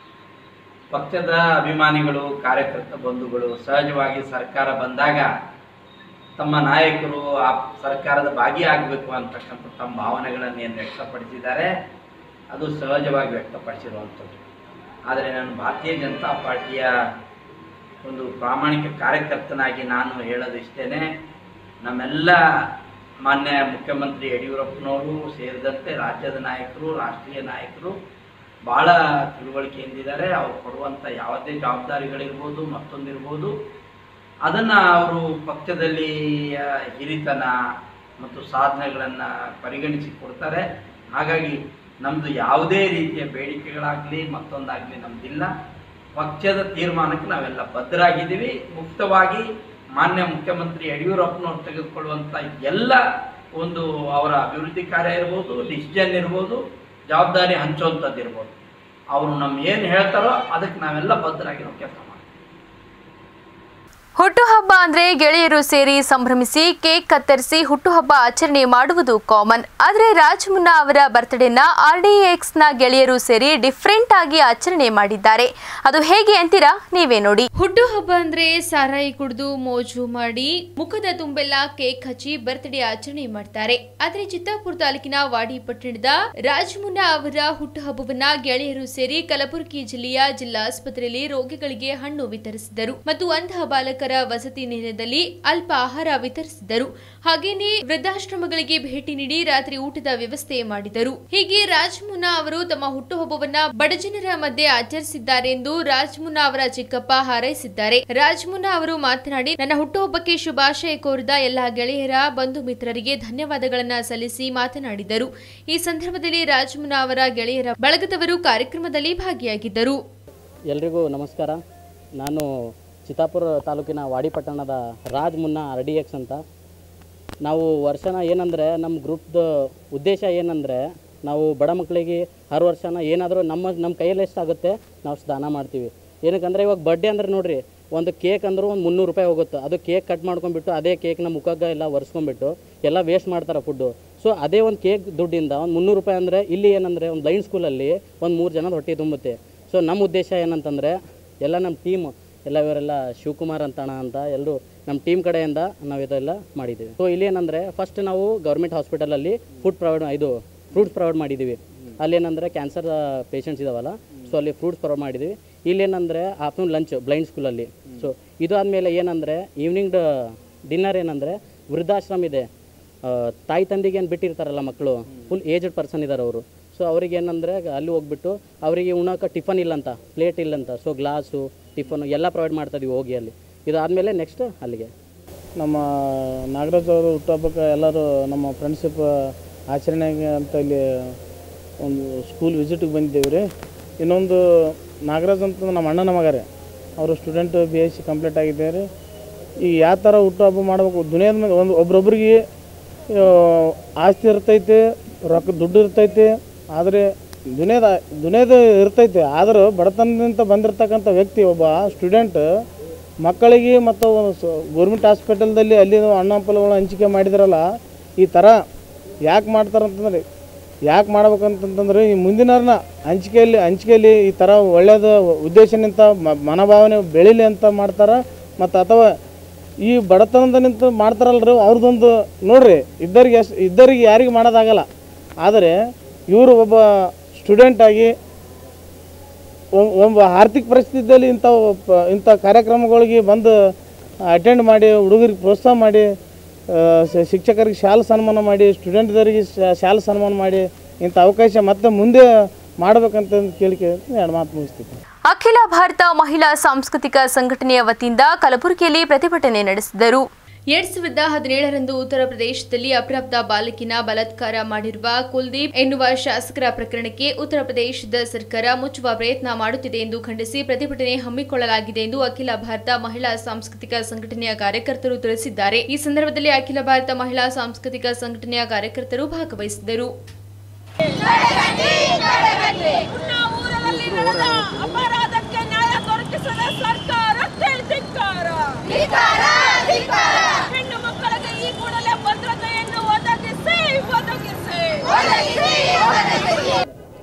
ಪಕ್ಷದ ಅಭಿಮಾನಿಗಳು ಕಾರ್ಯಕರ್ತ ಬಂಧುಗಳು ಸಹಜವಾಗಿ ಸರ್ಕಾರ ಬಂದಾಗ ತಮ್ಮ ನಾಯಕರು ಆ ಸರ್ಕಾರದ ಭಾಗಿಯಾಗಬೇಕು ಅಂತಕ್ಕಂಥ ತಮ್ಮ ಭಾವನೆಗಳನ್ನು ಏನು ವ್ಯಕ್ತಪಡಿಸಿದ್ದಾರೆ ಅದು ಸಹಜವಾಗಿ ವ್ಯಕ್ತಪಡಿಸಿರುವಂಥದ್ದು ಆದರೆ ನಾನು ಭಾರತೀಯ ಜನತಾ ಪಾರ್ಟಿಯ ಒಂದು ಪ್ರಾಮಾಣಿಕ ಕಾರ್ಯಕರ್ತನಾಗಿ ನಾನು ಹೇಳೋದು ಇಷ್ಟೇ ನಮ್ಮೆಲ್ಲ ಮಾನ್ಯ ಮುಖ್ಯಮಂತ್ರಿ ಯಡಿಯೂರಪ್ಪನವರು ಸೇರಿದಂತೆ ರಾಜ್ಯದ ನಾಯಕರು ರಾಷ್ಟ್ರೀಯ ನಾಯಕರು ಭಾಳ ತಿಳುವಳಿಕೆಯಿಂದಿದ್ದಾರೆ ಅವ್ರು ಕೊಡುವಂಥ ಯಾವುದೇ ಜವಾಬ್ದಾರಿಗಳಿರ್ಬೋದು ಮತ್ತೊಂದಿರ್ಬೋದು ಅದನ್ನು ಅವರು ಪಕ್ಷದಲ್ಲಿ ಆ, ಹಿರಿತನ ಮತ್ತು ಸಾಧನೆಗಳನ್ನು ಪರಿಗಣಿಸಿ ಕೊಡ್ತಾರೆ ಹಾಗಾಗಿ ನಮ್ಮದು ಯಾವುದೇ ರೀತಿಯ ಬೇಡಿಕೆಗಳಾಗಲಿ ಮತ್ತೊಂದಾಗಲಿ ನಮ್ಮದಿಲ್ಲ ಪಕ್ಷದ ತೀರ್ಮಾನಕ್ಕೆ ನಾವೆಲ್ಲ ಬದ್ಧರಾಗಿದ್ದೀವಿ ಮುಕ್ತವಾಗಿ ಮಾನ್ಯ ಮುಖ್ಯಮಂತ್ರಿ ಯಡಿಯೂರಪ್ಪನವ್ರು ತೆಗೆದುಕೊಳ್ಳುವಂಥ ಎಲ್ಲ ಒಂದು ಅವರ ಅಭಿವೃದ್ಧಿ ಕಾರ್ಯ ಇರ್ಬೋದು ಡಿಸಿಷನ್ ಇರ್ಬೋದು ಜವಾಬ್ದಾರಿ ಹಂಚುವಂಥದ್ದು ಇರ್ಬೋದು ಅವರು ನಮ್ಮ ಏನು ಹೇಳ್ತಾರೋ ಅದಕ್ಕೆ ನಾವೆಲ್ಲ ಬದ್ಧರಾಗಿ ನಾವು ಕೆಲಸ ಮಾಡ್ತೀವಿ ಹುಟ್ಟುಹಬ್ಬ ಅಂದ್ರೆ ಗೆಳೆಯರು ಸೇರಿ ಸಂಭ್ರಮಿಸಿ ಕೇಕ್ ಕತ್ತರಿಸಿ ಹುಟ್ಟುಹಬ್ಬ ಆಚರಣೆ ಮಾಡುವುದು ಕಾಮನ್ ಆದ್ರೆ ರಾಜ್ ಮುನ್ನಾ ಅವರ ಬರ್ತ್ಡೇನ ಆರ್ ಡಿ ಎಕ್ಸ್ ನ ಗೆಳೆಯರು ಸೇರಿ ಡಿಫ್ರೆಂಟ್ ಆಗಿ ಆಚರಣೆ ಮಾಡಿದ್ದಾರೆ ಅದು ಹೇಗೆ ಅಂತೀರಾ ನೀವೇ ನೋಡಿ ಹುಟ್ಟುಹಬ್ಬ ಅಂದ್ರೆ ಸಾರಾಯಿ ಕುಡಿದು ಮೋಜು ಮಾಡಿ ಮುಖದ ತುಂಬೆಲ್ಲ ಕೇಕ್ ಹಚ್ಚಿ ಬರ್ತ್ಡೇ ಆಚರಣೆ ಮಾಡ್ತಾರೆ ಆದ್ರೆ ಚಿತ್ತಾಪುರ ತಾಲೂಕಿನ ವಾಡಿ ಪಟ್ಟಣದ ರಾಜ್ ಮುನ್ನಾ ಅವರ ಹುಟ್ಟುಹಬ್ಬವನ್ನ ಗೆಳೆಯರು ಸೇರಿ ಕಲಬುರಗಿ ಜಿಲ್ಲೆಯ ಜಿಲ್ಲಾಸ್ಪತ್ರೆಯಲ್ಲಿ ರೋಗಿಗಳಿಗೆ ಹಣ್ಣು ವಿತರಿಸಿದರು ಮತ್ತು ಅಂಧ ಬಾಲಕರ ವಸತಿ ನಿಲಯದಲ್ಲಿ ಅಲ್ಪ ಆಹಾರ ವಿತರಿಸಿದರು ಹಾಗೇನೇ ವೃದ್ಧಾಶ್ರಮಗಳಿಗೆ ಭೇಟಿ ನೀಡಿ ರಾತ್ರಿ ಊಟದ ವ್ಯವಸ್ಥೆ ಮಾಡಿದರು ಹೀಗೆ ರಾಜ್ ಮುನ್ನಾ ಅವರು ತಮ್ಮ ಹುಟ್ಟುಹಬ್ಬವನ್ನ ಬಡಜನರ ಮಧ್ಯೆ ಆಚರಿಸಿದ್ದಾರೆ ಎಂದು ರಾಜ್ ಮುನ್ನಾ ಅವರ ಚಿಕ್ಕಪ್ಪ ಹಾರೈಸಿದ್ದಾರೆ ರಾಜ್ ಮುನ್ನಾ ಅವರು ಮಾತನಾಡಿ ನನ್ನ ಹುಟ್ಟುಹಬ್ಬಕ್ಕೆ ಶುಭಾಶಯ ಕೋರಿದ ಎಲ್ಲಾ ಗೆಳೆಯರ ಬಂಧು ಮಿತ್ರರಿಗೆ ಧನ್ಯವಾದಗಳನ್ನ ಸಲ್ಲಿಸಿ ಮಾತನಾಡಿದರು ಈ ಸಂದರ್ಭದಲ್ಲಿ ರಾಜ್ ಮುನ್ನಾ ಅವರ ಗೆಳೆಯರ ಬಳಗದವರು ಕಾರ್ಯಕ್ರಮದಲ್ಲಿ ಭಾಗಿಯಾಗಿದ್ದರು ಎಲ್ರಿಗೂ ನಮಸ್ಕಾರ ನಾನು ಚಿತ್ತಾಪುರ ತಾಲೂಕಿನ ವಾಡಿಪಟ್ಟಣದ ರಾಜ್ ಮುನ್ನಾ ಆರ್ ಡಿ ಎಕ್ಸ್ ಅಂತ ನಾವು ವರ್ಷನ ಏನಂದರೆ ನಮ್ಮ ಗ್ರೂಪ್ದು ಉದ್ದೇಶ ಏನಂದರೆ ನಾವು ಬಡ ಮಕ್ಕಳಿಗೆ ಹರ ವರ್ಷನ ಏನಾದರೂ ನಮ್ಮ ನಮ್ಮ ಕೈಯಲ್ಲಿ ಎಷ್ಟಾಗುತ್ತೆ ನಾವು ಅಷ್ಟು ದಾನ ಮಾಡ್ತೀವಿ ಏನಕ್ಕಂದರೆ ಇವಾಗ ಬರ್ಡೇ ಅಂದ್ರೆ ನೋಡಿರಿ ಒಂದು ಕೇಕ್ ಅಂದರೂ ಒಂದು ಮುನ್ನೂರು ರೂಪಾಯಿ ಹೋಗುತ್ತೆ ಅದು ಕೇಕ್ ಕಟ್ ಮಾಡ್ಕೊಂಡ್ಬಿಟ್ಟು ಅದೇ ಕೇಕ್ನ ಮುಖಕ್ಕೆ ಎಲ್ಲ ಒರೆಸ್ಕೊಂಡ್ಬಿಟ್ಟು ಎಲ್ಲ ವೇಸ್ಟ್ ಮಾಡ್ತಾರೆ ಫುಡ್ಡು ಸೊ ಅದೇ ಒಂದು ಕೇಕ್ ದುಡ್ಡಿಂದ ಒಂದು ಮುನ್ನೂರು ರೂಪಾಯಿ ಅಂದರೆ ಇಲ್ಲಿ ಏನಂದರೆ ಒಂದು ಬ್ಲೈಂಡ್ ಸ್ಕೂಲಲ್ಲಿ ಒಂದು ಮೂರು ಜನದ ಹೊಟ್ಟೆ ತುಂಬುತ್ತೆ ಸೊ ನಮ್ಮ ಉದ್ದೇಶ ಏನಂತಂದರೆ ಎಲ್ಲ ನಮ್ಮ ಟೀಮ್ ಎಲ್ಲ ಇವರೆಲ್ಲ ಶಿವಕುಮಾರ್ ಅಂತಣ ಅಂತ ಎಲ್ಲರೂ ನಮ್ಮ ಟೀಮ್ ಕಡೆಯಿಂದ ನಾವು ಇದೆಲ್ಲ ಮಾಡಿದ್ದೀವಿ ಸೊ ಇಲ್ಲಿ ಏನಂದರೆ ಫಸ್ಟ್ ನಾವು ಗೌರ್ಮೆಂಟ್ ಹಾಸ್ಪಿಟಲಲ್ಲಿ ಫುಡ್ ಪ್ರೊವೈಡ್ ಇದು ಫ್ರೂಟ್ಸ್ ಪ್ರೊವೈಡ್ ಮಾಡಿದ್ದೀವಿ ಅಲ್ಲೇನಂದರೆ ಕ್ಯಾನ್ಸರ್ ಪೇಷಂಟ್ಸ್ ಇದಾವಲ್ಲ ಸೊ ಅಲ್ಲಿ ಫ್ರೂಟ್ಸ್ ಪ್ರೊವೈಡ್ ಮಾಡಿದ್ದೀವಿ ಇಲ್ಲೇನಂದರೆ ಆಫ್ಟರ್ನೂನ್ ಲಂಚ್ ಬ್ಲೈಂಡ್ ಸ್ಕೂಲಲ್ಲಿ ಸೊ ಇದು ಆದಮೇಲೆ ಏನಂದರೆ ಈವ್ನಿಂಗ್ ಡಿನ್ನರ್ ಏನಂದರೆ ವೃದ್ಧಾಶ್ರಮ ಇದೆ ಆ, ತಾಯಿ ತಂದೆಗೆ ಏನು ಬಿಟ್ಟಿರ್ತಾರಲ್ಲ ಮಕ್ಕಳು ಫುಲ್ ಏಜ್ಡ್ ಪರ್ಸನ್ ಇದ್ದಾರೆ ಅವರು ಸೊ ಅವ್ರಿಗೆ ಏನಂದರೆ ಅಲ್ಲಿ ಹೋಗ್ಬಿಟ್ಟು ಅವರಿಗೆ ಉಣ್ಣೋಕೆ ಟಿಫನ್ ಇಲ್ಲಂತ ಪ್ಲೇಟ್ ಇಲ್ಲಂತ ಸೊ ಗ್ಲಾಸು ಟಿಫನು ಎಲ್ಲ ಪ್ರೊವೈಡ್ ಮಾಡ್ತಾ ಇದೀವಿ ಹೋಗಿ ಅಲ್ಲಿ ಇದಾದಮೇಲೆ ನೆಕ್ಸ್ಟ್ ಅಲ್ಲಿಗೆ ನಮ್ಮ ನಾಗರಾಜ್ ಅವರು ಹುಟ್ಟುಹಬ್ಬಕ್ಕೆ ಎಲ್ಲರೂ ನಮ್ಮ ಫ್ರೆಂಡ್ಶಿಪ್ ಆಚರಣೆಗೆ ಅಂತ ಇಲ್ಲಿ ಒಂದು ಸ್ಕೂಲ್ ವಿಸಿಟಿಗೆ ಬಂದಿದ್ದೇವೆ ರೀ ಇನ್ನೊಂದು ನಾಗರಾಜ್ ಅಂತ ನಮ್ಮ ಅಣ್ಣನ ಮಗ ರೀ ಅವರು student B S C complete ಆಗಿದ್ದಾರೆ ರೀ ಈಗ ಯಾವ ಥರ ಹುಟ್ಟುಹಬ್ಬ ಮಾಡಬೇಕು ದುನಿಯಾದ ಮೇಲೆ ಒಂದು ಒಬ್ರೊಬ್ರಿಗೆ ಆ, ಆಸ್ತಿ ಇರ್ತೈತೆ ರೊಕ್ಕ ದುಡ್ಡು ಇರ್ತೈತೆ ಆದರೆ ದುನಿಯಾದ ದುನಿಯಾದ ಇರ್ತೈತೆ ಆದರೂ ಬಡತನದಿಂದ ಬಂದಿರತಕ್ಕಂಥ ವ್ಯಕ್ತಿ ಒಬ್ಬ ಸ್ಟೂಡೆಂಟ್ ಮಕ್ಕಳಿಗೆ ಮತ್ತು ಗೌರ್ಮೆಂಟ್ ಹಾಸ್ಪಿಟಲ್ದಲ್ಲಿ ಅಲ್ಲಿ ಹಣ್ಣು ಹಂಪಲುಗಳು ಹಂಚಿಕೆ ಮಾಡಿದ್ರಲ್ಲ ಈ ಥರ ಯಾಕೆ ಮಾಡ್ತಾರಂತಂದ್ರೆ ಯಾಕೆ ಮಾಡ್ಬೇಕಂತಂತಂದ್ರೆ ಈ ಮುಂದಿನವ್ರನ್ನ ಹಂಚಿಕೆಯಲ್ಲಿ ಹಂಚಿಕೆಯಲ್ಲಿ ಈ ಥರ ಒಳ್ಳೆಯದು ಉದ್ದೇಶನಿಂದ ಮ- ಮನೋಭಾವನೆ ಬೆಳೀಲಿ ಅಂತ ಮಾಡ್ತಾರೆ ಮತ್ತು ಅಥವಾ ಈ ಬಡತನದ ನಿಂತು ಮಾಡ್ತಾರಲ್ರಿ ಅವ್ರದ್ದೊಂದು ನೋಡ್ರಿ ಇದ್ದರಿಗೆ ಎಷ್ಟು ಇದ್ದರಿಗೆ ಯಾರಿಗೆ ಮಾಡೋದಾಗಲ್ಲ ಆದರೆ ಇವರು ಒಬ್ಬ ಸ್ಟೂಡೆಂಟಾಗಿ ಒ- ಒಬ್ಬ ಆರ್ಥಿಕ ಪರಿಸ್ಥಿತಿಯಲ್ಲಿ ಇಂಥ ಪ- ಇಂಥ ಕಾರ್ಯಕ್ರಮಗಳಿಗೆ ಬಂದು ಅಟೆಂಡ್ ಮಾಡಿ ಹುಡುಗರಿಗೆ ಪ್ರೋತ್ಸಾಹ ಮಾಡಿ ಆ, ಶ- ಶಿಕ್ಷಕರಿಗೆ ಶಾಲೆ ಸನ್ಮಾನ ಮಾಡಿ ಸ್ಟೂಡೆಂಟ್ದವರಿಗೆ ಶಾಲೆ ಸನ್ಮಾನ ಮಾಡಿ ಇಂಥ ಅವಕಾಶ ಮತ್ತೆ ಮುಂದೆ ಮಾಡ್ಬೇಕಂತ ಕೇಳಿಕೆ ಎರಡು ಮಾತು ಮುಗಿಸ್ತೀನಿ ಅಖಿಲ ಭಾರತ ಮಹಿಳಾ ಸಾಂಸ್ಕೃತಿಕ ಸಂಘಟನೆಯ ವತಿಯಿಂದ ಕಲಬುರಗಿಯಲ್ಲಿ ಪ್ರತಿಭಟನೆ ನಡೆಸಿದರು ಎರಡ್ ಸಾವಿರದ ಹದಿನೇಳರಂದು ಉತ್ತರ ಪ್ರದೇಶದಲ್ಲಿ ಅಪ್ರಾಪ್ತ ಬಾಲಕಿನ ಬಲಾತ್ಕಾರ ಮಾಡಿರುವ ಕುಲ್ದೀಪ್ ಎನ್ನುವ ಶಾಸಕರ ಪ್ರಕರಣಕ್ಕೆ ಉತ್ತರ ಪ್ರದೇಶದ ಸರ್ಕಾರ ಮುಚ್ಚುವ ಪ್ರಯತ್ನ ಮಾಡುತ್ತಿದೆ ಎಂದು ಖಂಡಿಸಿ ಪ್ರತಿಭಟನೆ ಹಮ್ಮಿಕೊಳ್ಳಲಾಗಿದೆ ಎಂದು ಅಖಿಲ ಭಾರತ ಮಹಿಳಾ ಸಾಂಸ್ಕೃತಿಕ ಸಂಘಟನೆಯ ಕಾರ್ಯಕರ್ತರು ತಿಳಿಸಿದ್ದಾರೆ ಈ ಸಂದರ್ಭದಲ್ಲಿ ಅಖಿಲ ಭಾರತ ಮಹಿಳಾ ಸಾಂಸ್ಕೃತಿಕ ಸಂಘಟನೆಯ ಕಾರ್ಯಕರ್ತರು ಭಾಗವಹಿಸಿದರು ಊರಲ್ಲಿ ನಡೆದ ಅಪರಾಧಕ್ಕೆ ನ್ಯಾಯ ದೊರಕಿಸದ ಸರ್ಕಾರಕ್ಕೆ ಧಿಕ್ಕಾರ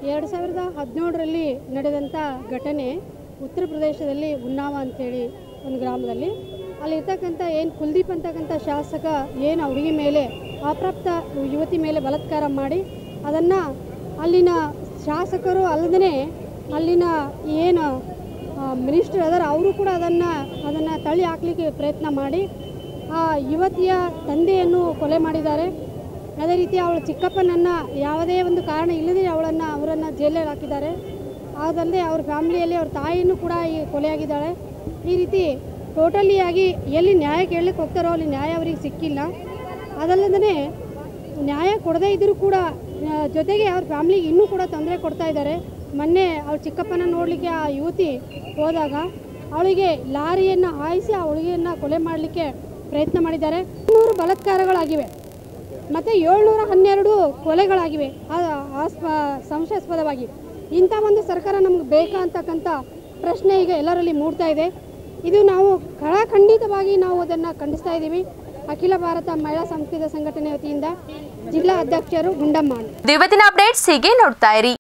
ಎರಡು ಸಾವಿರದ ಹದಿನೇಳರಲ್ಲಿ ನಡೆದಂಥ ಘಟನೆ ಉತ್ತರ ಪ್ರದೇಶದಲ್ಲಿ ಉನ್ನಾವ ಅಂಥೇಳಿ ಒಂದು ಗ್ರಾಮದಲ್ಲಿ ಅಲ್ಲಿರ್ತಕ್ಕಂಥ ಏನು ಕುಲ್ದೀಪ್ ಅಂತಕ್ಕಂಥ ಶಾಸಕ ಏನು ಆ ಹುಡುಗಿ ಮೇಲೆ ಅಪ್ರಾಪ್ತ ಯುವತಿ ಮೇಲೆ ಬಲಾತ್ಕಾರ ಮಾಡಿ ಅದನ್ನು ಅಲ್ಲಿನ ಶಾಸಕರು ಅಲ್ಲದೇ ಅಲ್ಲಿನ ಏನು ಮಿನಿಸ್ಟರ್ ಅದಾರ ಅವರು ಕೂಡ ಅದನ್ನು ಅದನ್ನು ತಳ್ಳಿ ಹಾಕಲಿಕ್ಕೆ ಪ್ರಯತ್ನ ಮಾಡಿ ಆ ಯುವತಿಯ ತಂದೆಯನ್ನು ಕೊಲೆ ಮಾಡಿದ್ದಾರೆ ಅದೇ ರೀತಿ ಅವಳ ಚಿಕ್ಕಪ್ಪನನ್ನು ಯಾವುದೇ ಒಂದು ಕಾರಣ ಇಲ್ಲದೆ ಅವಳನ್ನು ಅವರನ್ನು ಜೈಲಲ್ಲಿ ಹಾಕಿದ್ದಾರೆ ಅದಲ್ಲದೆ ಅವ್ರ ಫ್ಯಾಮಿಲಿಯಲ್ಲಿ ಅವ್ರ ತಾಯಿನೂ ಕೂಡ ಈ ಕೊಲೆಯಾಗಿದ್ದಾಳೆ ಈ ರೀತಿ ಟೋಟಲಿಯಾಗಿ ಎಲ್ಲಿ ನ್ಯಾಯ ಕೇಳಲಿಕ್ಕೆ ಹೋಗ್ತಾರೋ ಅಲ್ಲಿ ನ್ಯಾಯ ಅವರಿಗೆ ಸಿಕ್ಕಿಲ್ಲ ಅದಲ್ಲದೇ ನ್ಯಾಯ ಕೊಡದೇ ಇದ್ದರೂ ಕೂಡ ಆ, ಜೊತೆಗೆ ಅವ್ರ ಫ್ಯಾಮ್ಲಿಗೆ ಇನ್ನೂ ಕೂಡ ತೊಂದರೆ ಕೊಡ್ತಾ ಇದ್ದಾರೆ ಮೊನ್ನೆ ಅವ್ರ ಚಿಕ್ಕಪ್ಪನ ನೋಡಲಿಕ್ಕೆ ಆ ಯುವತಿ ಹೋದಾಗ ಅವಳಿಗೆ ಲಾರಿಯನ್ನು ಹಾಯಿಸಿ ಆ ಹುಡುಗಿಯನ್ನು ಕೊಲೆ ಮಾಡಲಿಕ್ಕೆ ಪ್ರಯತ್ನ ಮಾಡಿದ್ದಾರೆ ನೂರು ಬಲಾತ್ಕಾರಗಳಾಗಿವೆ ಮತ್ತು ಏಳ್ನೂರ ಹನ್ನೆರಡು ಕೊಲೆಗಳಾಗಿವೆ ಆ- ಆಸ್ಪ ಸಂಶಯಾಸ್ಪದವಾಗಿ ಇಂಥ ಒಂದು ಸರ್ಕಾರ ನಮ್ಗೆ ಬೇಕಾ ಅಂತಕ್ಕಂಥ ಪ್ರಶ್ನೆ ಈಗ ಎಲ್ಲರಲ್ಲಿ ಮೂಡ್ತಾ ಇದೆ ಇದು ನಾವು ಖಡಾಖಂಡಿತವಾಗಿ ನಾವು ಅದನ್ನು ಖಂಡಿಸ್ತಾ ಇದ್ದೀವಿ ಅಖಿಲ ಭಾರತ ಮಹಿಳಾ ಸಂಸ್ಕೃತ ಸಂಘಟನೆ ವತಿಯಿಂದ ಜಿಲ್ಲಾ ಅಧ್ಯಕ್ಷರು ಗುಂಡಮ್ಮ ಇವತ್ತಿನ ಅಪ್ಡೇಟ್ಸ್ ಹೀಗೆ ನೋಡ್ತಾ ಇರಿ